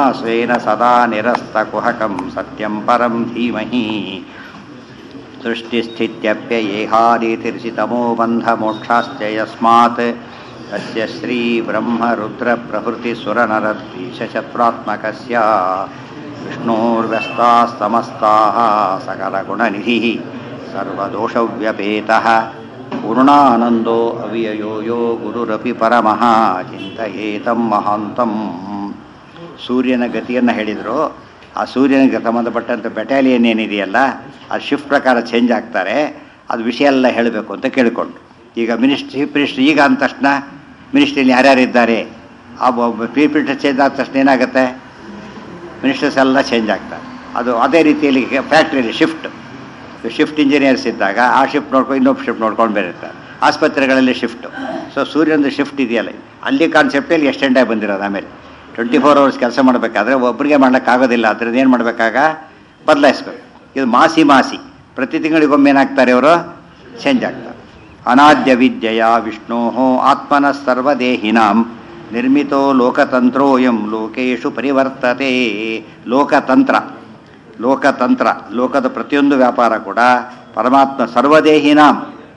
ಸ್ವೇನ ಸದಾ ನಿರಸ್ತಕುಹಕಂ ಸತ್ಯಂ ಪರಂ ಧೀಮಹಿ सृष्टिस्थित्यप्ययेहादितिर्षितमो बन्धमोक्षाश्च यस्मात् तस्य श्रीब्रह्मरुद्रप्रभृतिसुरनरद्वीशशत्रुरात्मकस्य विष्णोर्व्यस्तास्तमस्ताः सकलगुणनिधिः सर्वदोषव्यपेतः पूर्णानन्दो अव्ययो यो गुरुरपि परमः ಚಿಂತಯೇತಂ ಮಹಾಂತಂ ಸೂರ್ಯನ ಗತಿಯನ್ನು ಹೇಳಿದರು ಆ ಸೂರ್ಯನಿಗೆ ಸಂಬಂಧಪಟ್ಟಂಥ ಬೆಟಾಲಿಯನ್ ಏನಿದೆಯಲ್ಲ ಅದು ಶಿಫ್ಟ್ ಪ್ರಕಾರ ಚೇಂಜ್ ಆಗ್ತಾರೆ ಅದು ವಿಷಯ ಎಲ್ಲ ಹೇಳಬೇಕು ಅಂತ ಕೇಳಿಕೊಂಡು ಈಗ ಮಿನಿಸ್ಟ್ರಿ ಚೀಫ್ ಮಿನಿಸ್ಟ್ರಿ ಈಗ ಅಂದ ತಕ್ಷಣ ಮಿನಿಸ್ಟ್ರಿಯಲ್ಲಿ ಯಾರ್ಯಾರು ಇದ್ದಾರೆ ಆ ಚೀಫ್ ಮಿನಿಸ್ಟರ್ ಚೇಂಜ್ ಆದ ತಕ್ಷಣ ಏನಾಗುತ್ತೆ ಮಿನಿಸ್ಟರ್ಸ್ ಎಲ್ಲ ಚೇಂಜ್ ಆಗ್ತಾರೆ ಅದು ಅದೇ ರೀತಿಯಲ್ಲಿ ಫ್ಯಾಕ್ಟ್ರಿಯಲ್ಲಿ ಶಿಫ್ಟ್ ಶಿಫ್ಟ್ ಇಂಜಿನಿಯರ್ಸ್ ಇದ್ದಾಗ ಆ ಶಿಫ್ಟ್ ನೋಡ್ಕೊಂಡು ಇನ್ನೊಬ್ಬ ಶಿಫ್ಟ್ ನೋಡ್ಕೊಂಡು ಬೇರೆ ಆಸ್ಪತ್ರೆಗಳಲ್ಲಿ ಶಿಫ್ಟು ಸೊ ಸೂರ್ಯನದು ಶಿಫ್ಟ್ ಇದೆಯಲ್ಲ ಅಲ್ಲಿ ಕಾನ್ಸೆಪ್ಟಲ್ಲಿ ಎಕ್ಸ್ಟೆಂಡ್ ಆಗಿ ಬಂದಿರೋದು ಆಮೇಲೆ ಟ್ವೆಂಟಿ ಫೋರ್ ಅವರ್ಸ್ ಕೆಲಸ ಮಾಡಬೇಕಾದ್ರೆ ಒಬ್ಬರಿಗೆ ಮಾಡೋಕ್ಕಾಗೋದಿಲ್ಲ ಅದ್ರದ್ದು ಏನು ಮಾಡಬೇಕಾಗ ಬದಲಾಯಿಸ್ಬೇಕು ಇದು ಮಾಸಿ ಮಾಸಿ ಪ್ರತಿ ತಿಂಗಳಿಗೊಮ್ಮೆ ಏನಾಗ್ತಾರೆ ಇವರು ಚೇಂಜ್ ಆಗ್ತಾರೆ ಅನಾದ್ಯ ವಿದ್ಯೆಯ ವಿಷ್ಣೋ ಆತ್ಮನ ಸರ್ವದೇಹಿನಾಂ ನಿರ್ಮಿತೋ ಲೋಕತಂತ್ರೋಯಂ ಲೋಕೇಶು ಪರಿವರ್ತತೆ ಲೋಕತಂತ್ರ ಲೋಕತಂತ್ರ ಲೋಕದ ಪ್ರತಿಯೊಂದು ವ್ಯಾಪಾರ ಕೂಡ ಪರಮಾತ್ಮ ಸರ್ವದೇಹಿನಾಂ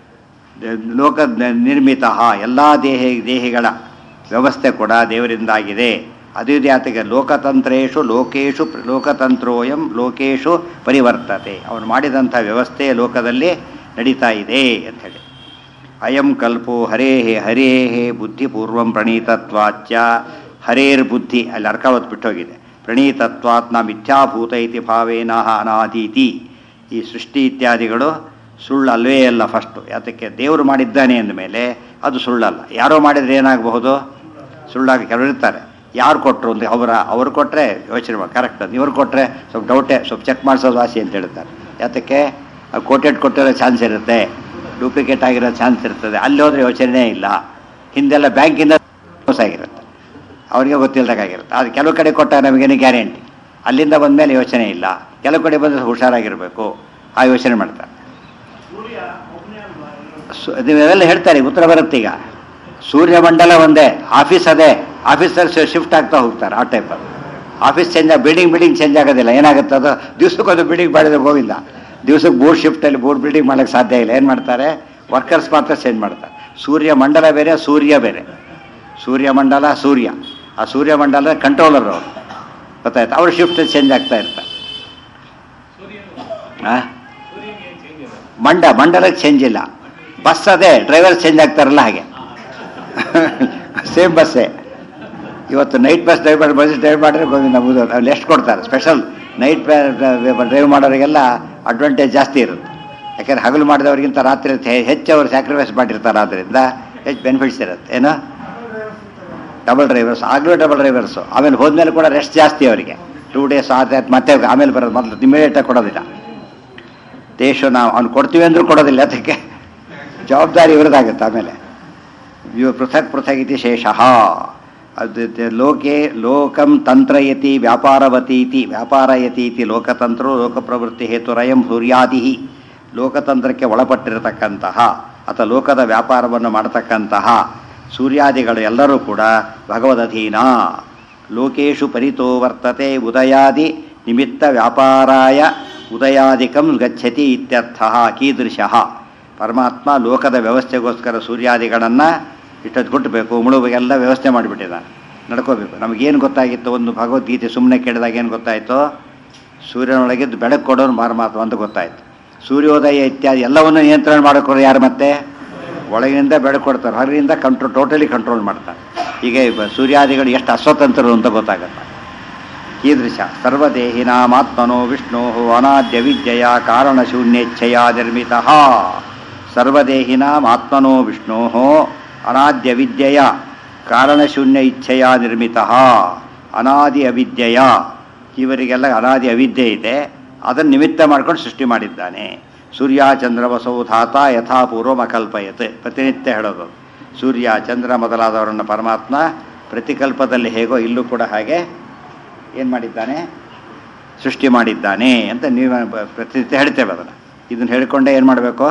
ಲೋಕ ನಿರ್ಮಿತ ಎಲ್ಲ ದೇಹ ದೇಹಿಗಳ ವ್ಯವಸ್ಥೆ ಕೂಡ ದೇವರಿಂದಾಗಿದೆ ಅದೇ ಜಾತಿಗೆ ಲೋಕತಂತ್ರೇಶು ಲೋಕೇಶು ಲೋಕತಂತ್ರೋಯಂ ಲೋಕೇಶು ಪರಿವರ್ತತೆ ಅವನು ಮಾಡಿದಂಥ ವ್ಯವಸ್ಥೆ ಲೋಕದಲ್ಲಿ ನಡೀತಾ ಇದೆ ಅಂತ ಹೇಳಿ ಅಯಂ ಕಲ್ಪೋ ಹರೇಹೇ ಹರೇಹೇ ಬುದ್ಧಿಪೂರ್ವಂ ಪ್ರಣೀತತ್ವಾಚ್ಯ ಹರೇರ್ ಬುದ್ಧಿ ಅಲ್ಲಿ ಅರ್ಕಾವತ್ ಬಿಟ್ಟೋಗಿದೆ ಪ್ರಣೀತತ್ವಾತ್ ನ ಮಿಥ್ಯಾಭೂತ ಇತಿ ಭಾವೇನ ಅನಾದೀತಿ ಈ ಸೃಷ್ಟಿ ಇತ್ಯಾದಿಗಳು ಸುಳ್ಳು ಅಲ್ವೇ ಅಲ್ಲ ಫಸ್ಟು ಯಾತಕ್ಕೆ ದೇವರು ಮಾಡಿದ್ದಾನೆ ಅಂದಮೇಲೆ ಅದು ಸುಳ್ಳಲ್ಲ ಯಾರೋ ಮಾಡಿದರೆ ಏನಾಗಬಹುದು ಸುಳ್ಳಾಗಿ ಕೆಲವರು ಇರ್ತಾರೆ ಯಾರು ಕೊಟ್ಟರು ಅಂತ ಅವರ ಅವ್ರು ಕೊಟ್ಟರೆ ಯೋಚನೆ ಮಾಡಿ ಕರೆಕ್ಟ್ ಅಂತ ಇವ್ರು ಕೊಟ್ಟರೆ ಸ್ವಲ್ಪ ಡೌಟೇ ಸ್ವಲ್ಪ ಚೆಕ್ ಮಾಡಿಸೋದು ಆಸೆ ಅಂತ ಹೇಳ್ತಾರೆ ಯಾತಕ್ಕೆ ಕೋಟೆಡ್ ಕೊಟ್ಟಿರೋ ಚಾನ್ಸ್ ಇರುತ್ತೆ ಡೂಪ್ಲಿಕೇಟ್ ಆಗಿರೋ ಚಾನ್ಸ್ ಇರ್ತದೆ ಅಲ್ಲಿ ಹೋದರೆ ಯೋಚನೆ ಇಲ್ಲ ಹಿಂದೆಲ್ಲ ಬ್ಯಾಂಕಿಂದ ಮೋಸ ಆಗಿರುತ್ತೆ ಅವರಿಗೆ ಗೊತ್ತಿಲ್ಲದಾಗಿರುತ್ತೆ ಅದು ಕೆಲವು ಕಡೆ ಕೊಟ್ಟಾಗ ನಮಗೇನು ಗ್ಯಾರಂಟಿ ಅಲ್ಲಿಂದ ಬಂದ ಮೇಲೆ ಯೋಚನೆ ಇಲ್ಲ ಕೆಲವು ಕಡೆ ಬಂದರೆ ಹುಷಾರಾಗಿರಬೇಕು ಆ ಯೋಚನೆ ಮಾಡ್ತಾರೆ ನೀವೆಲ್ಲ ಹೇಳ್ತಾರೆ ಉತ್ತರ ಬರುತ್ತೆ ಈಗ ಸೂರ್ಯಮಂಡಲ ಒಂದೇ ಆಫೀಸ್ ಅದೇ ಆಫೀಸರ್ ಶಿಫ್ಟ್ ಆಗ್ತಾ ಹೋಗ್ತಾರೆ ಆ ಟೈಪ್ ಅದು ಆಫೀಸ್ ಚೇಂಜ್ ಆಗಿ ಬಿಲ್ಡಿಂಗ್ ಬಿಲ್ಡಿಂಗ್ ಚೇಂಜ್ ಆಗೋದಿಲ್ಲ ಏನಾಗುತ್ತೆ ಅದು ದಿವ್ಸಕ್ಕೊಂದು ಬಿಲ್ಡಿಂಗ್ ಮಾಡಿದ್ರೆ ಗೋವಿಂದ ದಿವ್ಸಕ್ಕೆ ಮೂರು ಶಿಫ್ಟಲ್ಲಿ ಮೂರು ಬಿಲ್ಡಿಂಗ್ ಮಾಡೋಕ್ಕೆ ಸಾಧ್ಯ ಇಲ್ಲ ಏನು ಮಾಡ್ತಾರೆ ವರ್ಕರ್ಸ್ ಮಾತ್ರ ಚೇಂಜ್ ಮಾಡ್ತಾರೆ ಸೂರ್ಯ ಮಂಡಲ ಬೇರೆ ಸೂರ್ಯ ಬೇರೆ ಸೂರ್ಯಮಂಡಲ ಸೂರ್ಯ ಆ ಸೂರ್ಯಮಂಡಲ ಕಂಟ್ರೋಲರ್ ಅವರು ಗೊತ್ತಾಯ್ತು ಅವ್ರ ಶಿಫ್ಟ್ ಚೇಂಜ್ ಆಗ್ತಾ ಇರ್ತಾರೆ ಮಂಡ ಮಂಡಲಕ್ಕೆ ಚೇಂಜ್ ಇಲ್ಲ ಬಸ್ ಅದೇ ಡ್ರೈವರ್ ಚೇಂಜ್ ಆಗ್ತಾರಲ್ಲ ಹಾಗೆ ಸೇಮ್ ಬಸ್ಸೇ ಇವತ್ತು ನೈಟ್ ಬಸ್ ಡ್ರೈವ್ ಮಾಡಿ ಬಸ್ ಡ್ರೈವ್ ಮಾಡಿದ್ರೆ ಗೋವಿಂದ ಮುಗಿದು ಅಲ್ಲಿ ಎಷ್ಟು ಕೊಡ್ತಾರೆ ಸ್ಪೆಷಲ್ ನೈಟ್ ಡ್ರೈವ್ ಮಾಡೋರಿಗೆಲ್ಲ ಅಡ್ವಾಂಟೇಜ್ ಜಾಸ್ತಿ ಇರುತ್ತೆ ಯಾಕಂದ್ರೆ ಹಗಲು ಮಾಡಿದವರಿಗಿಂತ ರಾತ್ರಿ ಹೆಚ್ಚು ಅವರು ಸ್ಯಾಕ್ರಿಫೈಸ್ ಮಾಡಿರ್ತಾರೆ ಆದ್ದರಿಂದ ಹೆಚ್ಚು ಬೆನಿಫಿಟ್ಸ್ ಇರುತ್ತೆ ಏನು ಡಬಲ್ ಡ್ರೈವರ್ಸ್ ಆಗಲೂ ಡಬಲ್ ಡ್ರೈವರ್ಸು ಆಮೇಲೆ ಹೋದ್ಮೇಲೆ ಕೂಡ ರೆಸ್ಟ್ ಜಾಸ್ತಿ ಅವರಿಗೆ ಟೂ ಡೇಸ್ ಆದ ಮತ್ತೆ ಆಮೇಲೆ ಬರೋದು ಮೊದಲು ಇಮಿಡಿಯೇಟಾಗಿ ಕೊಡೋದಿಲ್ಲ ದೇಶ ನಾವು ಅವ್ನು ಕೊಡ್ತೀವಿ ಅಂದ್ರೂ ಕೊಡೋದಿಲ್ಲ ಅದಕ್ಕೆ ಜವಾಬ್ದಾರಿ ಇವ್ರದ್ದಾಗುತ್ತೆ ಆಮೇಲೆ ಇವ ಪೃಥಕ್ ಪೃಥಕ್ ಇತಿ ಶೇಷಃ ಅದು ಲೋಕೆ ಲೋಕಂ ತಂತ್ರಯತಿ ವ್ಯಾಪಾರವತೀತಿ ವ್ಯಾಪಾರಯತೀತಿ ಲೋಕತಂತ್ರೋ ಲೋಕಪ್ರವೃತ್ತಿ ಹೇತುರಯಂ ಸೂರ್ಯಾದಿ ಲೋಕತಂತ್ರಕ್ಕೆ ಒಳಪಟ್ಟಿರತಕ್ಕಂತಹ ಅಥವಾ ಲೋಕದ ವ್ಯಾಪಾರವನ್ನು ಮಾಡತಕ್ಕಂತಹ ಸೂರ್ಯಾದಿಗಳು ಎಲ್ಲರೂ ಕೂಡ ಭಗವದಧೀನ ಲೋಕೇಶು ಪರಿತೋ ವರ್ತತೆ ಉದಯಾದಿ ನಿಮಿತ್ತ ವ್ಯಾಪಾರಾಯ ಉದಯಾದಿಕಂ ಗಚ್ಚತಿ ಇತ್ಯರ್ಥ ಕೀದೃಶಃ ಪರಮಾತ್ಮ ಲೋಕದ ವ್ಯವಸ್ಥೆಗೋಸ್ಕರ ಸೂರ್ಯಾದಿಗಳನ್ನು ಇಷ್ಟೊತ್ತು ಕೊಟ್ಟಬೇಕು ಮುಳುವಿಗೆಲ್ಲ ವ್ಯವಸ್ಥೆ ಮಾಡಿಬಿಟ್ಟಿದ್ದಾನೆ ನಡ್ಕೋಬೇಕು ನಮಗೇನು ಗೊತ್ತಾಗಿತ್ತು ಒಂದು ಭಗವದ್ಗೀತೆ ಸುಮ್ಮನೆ ಕೇಳಿದಾಗ ಏನು ಗೊತ್ತಾಯಿತು ಸೂರ್ಯನೊಳಗಿದ್ದು ಬೆಳಕು ಕೊಡೋನು ಪರಮಾತ್ಮ ಅಂತ ಗೊತ್ತಾಯಿತು ಸೂರ್ಯೋದಯ ಇತ್ಯಾದಿ ಎಲ್ಲವನ್ನು ನಿಯಂತ್ರಣ ಮಾಡೋಕ್ಕೋರು ಯಾರು ಮತ್ತೆ ಒಳಗಿನಿಂದ ಬೆಳಕು ಕೊಡ್ತಾರೆ ಹೊರಗಿಂದ ಕಂಟ್ರೋಲ್ ಟೋಟಲಿ ಕಂಟ್ರೋಲ್ ಮಾಡ್ತಾರೆ ಹೀಗೆ ಸೂರ್ಯಾದಿಗಳು ಎಷ್ಟು ಅಸ್ವತಂತ್ರರು ಅಂತ ಗೊತ್ತಾಗುತ್ತೆ ಕೀದೃಶ ಸರ್ವದೇಹಿನಾಮಾತ್ಮನೋ ವಿಷ್ಣೋ ಅನಾದ್ಯ ವಿದ್ಯೆಯ ಕಾರಣಶೂನ್ಯೇಚ್ಛೆಯ ನಿರ್ಮಿತ ಸರ್ವದೇಹಿನಾಮಾತ್ಮನೋ ವಿಷ್ಣೋ ಅನಾದ್ಯ ವಿದ್ಯೆಯ ಕಾರಣಶೂನ್ಯ ಇಚ್ಛೆಯ ನಿರ್ಮಿತ ಅನಾದಿ ಅವಿದ್ಯೆಯ ಇವರಿಗೆಲ್ಲ ಅನಾದಿ ಅವಿದ್ಯೆ ಇದೆ ಅದನ್ನು ನಿಮಿತ್ತ ಮಾಡ್ಕೊಂಡು ಸೃಷ್ಟಿ ಮಾಡಿದ್ದಾನೆ ಸೂರ್ಯ ಚಂದ್ರವಸೌ ಧಾತ ಯಥಾಪೂರ್ವ ಅಕಲ್ಪಯತ್ ಪ್ರತಿನಿತ್ಯ ಹೇಳೋದು ಸೂರ್ಯ ಚಂದ್ರ ಮೊದಲಾದವರನ್ನು ಪರಮಾತ್ಮ ಪ್ರತಿಕಲ್ಪದಲ್ಲಿ ಹೇಗೋ ಇಲ್ಲೂ ಕೂಡ ಹಾಗೆ ಏನು ಮಾಡಿದ್ದಾನೆ ಸೃಷ್ಟಿ ಮಾಡಿದ್ದಾನೆ ಅಂತ ನೀವು ಪ್ರತಿನಿತ್ಯ ಹೇಳ್ತೇವೆ ಅದನ್ನು ಇದನ್ನು ಹೇಳ್ಕೊಂಡೆ ಏನು ಮಾಡಬೇಕು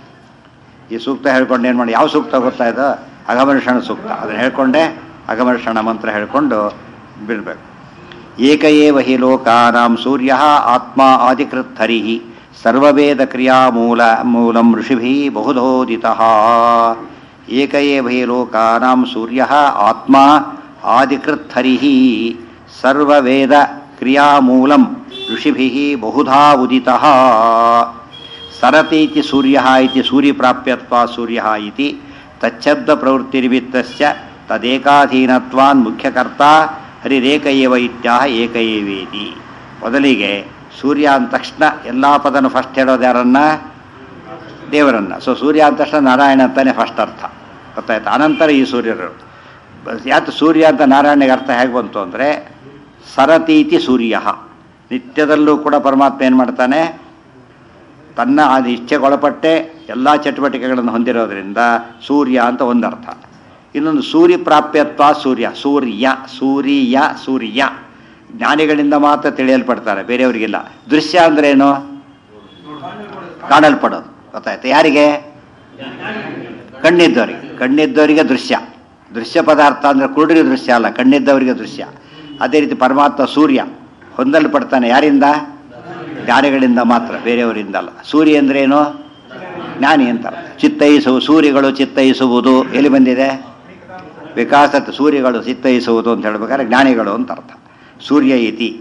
ಈ ಸೂಕ್ತ ಹೇಳ್ಕೊಂಡು ಏನು ಮಾಡಿ ಯಾವ ಸೂಕ್ತ ಗೊತ್ತಾ ಇದು ಅಗಮರ್ಷಣ ಸೂಕ್ತ ಅದನ್ನು ಹೇಳ್ಕೊಂಡೆ ಅಗಮರ್ಷಣ ಮಂತ್ರ ಹೇಳ್ಕೊಂಡು ಬಿಡಬೇಕು ಏಕ ಏವ ಹಿ ಲೋಕಾನಾಂ ಸೂರ್ಯ ಆತ್ಮ ಆದಿಕೃತ್ ಹರಿ ಸರ್ವವೇದ ಕ್ರಿಯಾ ಮೂಲ ಮೂಲಂ ಋಷಿಭಿ ಬಹುಧೋದಿತಃ ಏಕ ಏವ ಹಿ ಲೋಕಾನಾಂ ಸೂರ್ಯ ಆತ್ಮ ಆದಿಕೃತ್ ಹರಿ ಸರ್ವವೇದ ಕ್ರಿಯಾ ಮೂಲಂ ಋಷಿಭಿ ಬಹುಧಾ ಉದಿತಃ ಸರತಿ ಇತಿ ಸೂರ್ಯ ಇತಿ ಸೂರ್ಯಪ್ರಾಪ್ಯತ್ವ ಸೂರ್ಯ ಇತಿ ತಚ್ಛಬ್ದ ಪ್ರವೃತ್ತಿನಿಮಿತ್ತಸ್ಯ ತದೇಕಾಧೀನತ್ವಾನ್ ಮುಖ್ಯಕರ್ತ ಹರಿರೇಕ ಏವ ಇತ್ಯಾಹ ಏಕ ಏವೇತಿ ಮೊದಲಿಗೆ ಸೂರ್ಯ ಅಂದ ತಕ್ಷಣ ಎಲ್ಲ ಪದನ ಫಸ್ಟ್ ಹೇಳೋದು ಯಾರನ್ನ ದೇವರನ್ನ ಸೊ ಸೂರ್ಯ ಅಂದ ತಕ್ಷಣ ನಾರಾಯಣ ಅಂತಾನೆ ಫಸ್ಟ್ ಅರ್ಥ ಗೊತ್ತಾಯ್ತು ಅನಂತರ ಈ ಸೂರ್ಯರು ಯಾಕೆ ಸೂರ್ಯ ಅಂತ ನಾರಾಯಣಿಗೆ ಅರ್ಥ ಹೇಗೆ ಬಂತು ಅಂದರೆ ಸರತೀತಿ ಸೂರ್ಯ ನಿತ್ಯದಲ್ಲೂ ಕೂಡ ಪರಮಾತ್ಮ ಏನು ಮಾಡ್ತಾನೆ ತನ್ನ ಆ ಇಚ್ಛೆಗೊಳಪಟ್ಟೆ ಎಲ್ಲ ಚಟುವಟಿಕೆಗಳನ್ನು ಹೊಂದಿರೋದ್ರಿಂದ ಸೂರ್ಯ ಅಂತ ಒಂದು ಅರ್ಥ ಇನ್ನೊಂದು ಸೂರ್ಯ ಪ್ರಾಪ್ಯತ್ವ ಸೂರ್ಯ ಸೂರ್ಯ ಸೂರ್ಯ ಸೂರ್ಯ ಜ್ಞಾನಿಗಳಿಂದ ಮಾತ್ರ ತಿಳಿಯಲ್ಪಡ್ತಾರೆ ಬೇರೆಯವರಿಗಿಲ್ಲ ದೃಶ್ಯ ಅಂದ್ರೇನು ಕಾಣಲ್ಪಡೋದು ಗೊತ್ತಾಯ್ತು ಯಾರಿಗೆ ಕಣ್ಣಿದ್ದವರಿಗೆ ಕಣ್ಣಿದ್ದವರಿಗೆ ದೃಶ್ಯ ದೃಶ್ಯ ಪದಾರ್ಥ ಅಂದರೆ ಕುರುಡರಿಗೆ ದೃಶ್ಯ ಅಲ್ಲ ಕಣ್ಣಿದ್ದವರಿಗೆ ದೃಶ್ಯ ಅದೇ ರೀತಿ ಪರಮಾತ್ಮ ಸೂರ್ಯ ಹೊಂದಲ್ಪಡ್ತಾನೆ ಯಾರಿಂದ ಜ್ಞಾನಿಗಳಿಂದ ಮಾತ್ರ ಬೇರೆಯವರಿಂದ ಅಲ್ಲ ಸೂರ್ಯ ಅಂದ್ರೇನು ಜ್ಞಾನಿ ಅಂತ ಚಿತ್ತೈಸು ಸೂರ್ಯಗಳು ಚಿತ್ತೈಸುವುದು ಎಲ್ಲಿ ಬಂದಿದೆ ವಿಕಾಸ ಸೂರ್ಯಗಳು ಚಿತ್ತೈಸುವುದು ಅಂತ ಹೇಳ್ಬೇಕಾದ್ರೆ ಜ್ಞಾನಿಗಳು ಅಂತ ಅರ್ಥ ಸೂರ್ಯ ಇತಿ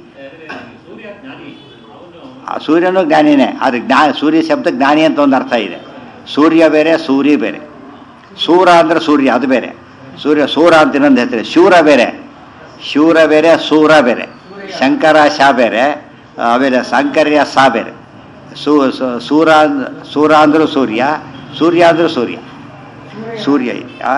ಆ ಸೂರ್ಯನು ಜ್ಞಾನಿನೇ ಆದರೆ ಜ್ಞಾ ಸೂರ್ಯ ಶಬ್ದ ಜ್ಞಾನಿ ಅಂತ ಒಂದು ಅರ್ಥ ಇದೆ ಸೂರ್ಯ ಬೇರೆ ಸೂರ್ಯ ಬೇರೆ ಸೂರ ಅಂದ್ರೆ ಸೂರ್ಯ ಅದು ಬೇರೆ ಸೂರ್ಯ ಸೂರ ಅಂತ ಇನ್ನೊಂದು ಹೆಸರು ಶೂರ ಬೇರೆ ಶೂರ ಬೇರೆ ಸೂರ ಬೇರೆ ಶಂಕರ ಶಾ ಬೇರೆ ಆಮೇಲೆ ಸಂಕರ್ಯ ಸಾ ಬೇರೆ ಸೂ ಸೂ- ಸೂರ ಅಂದ್- ಸೂರ ಅಂದ್ರೂ ಸೂರ್ಯ ಸೂರ್ಯ ಅಂದ್ರೂ ಸೂರ್ಯ ಸೂರ್ಯ ಇದೆ ಆ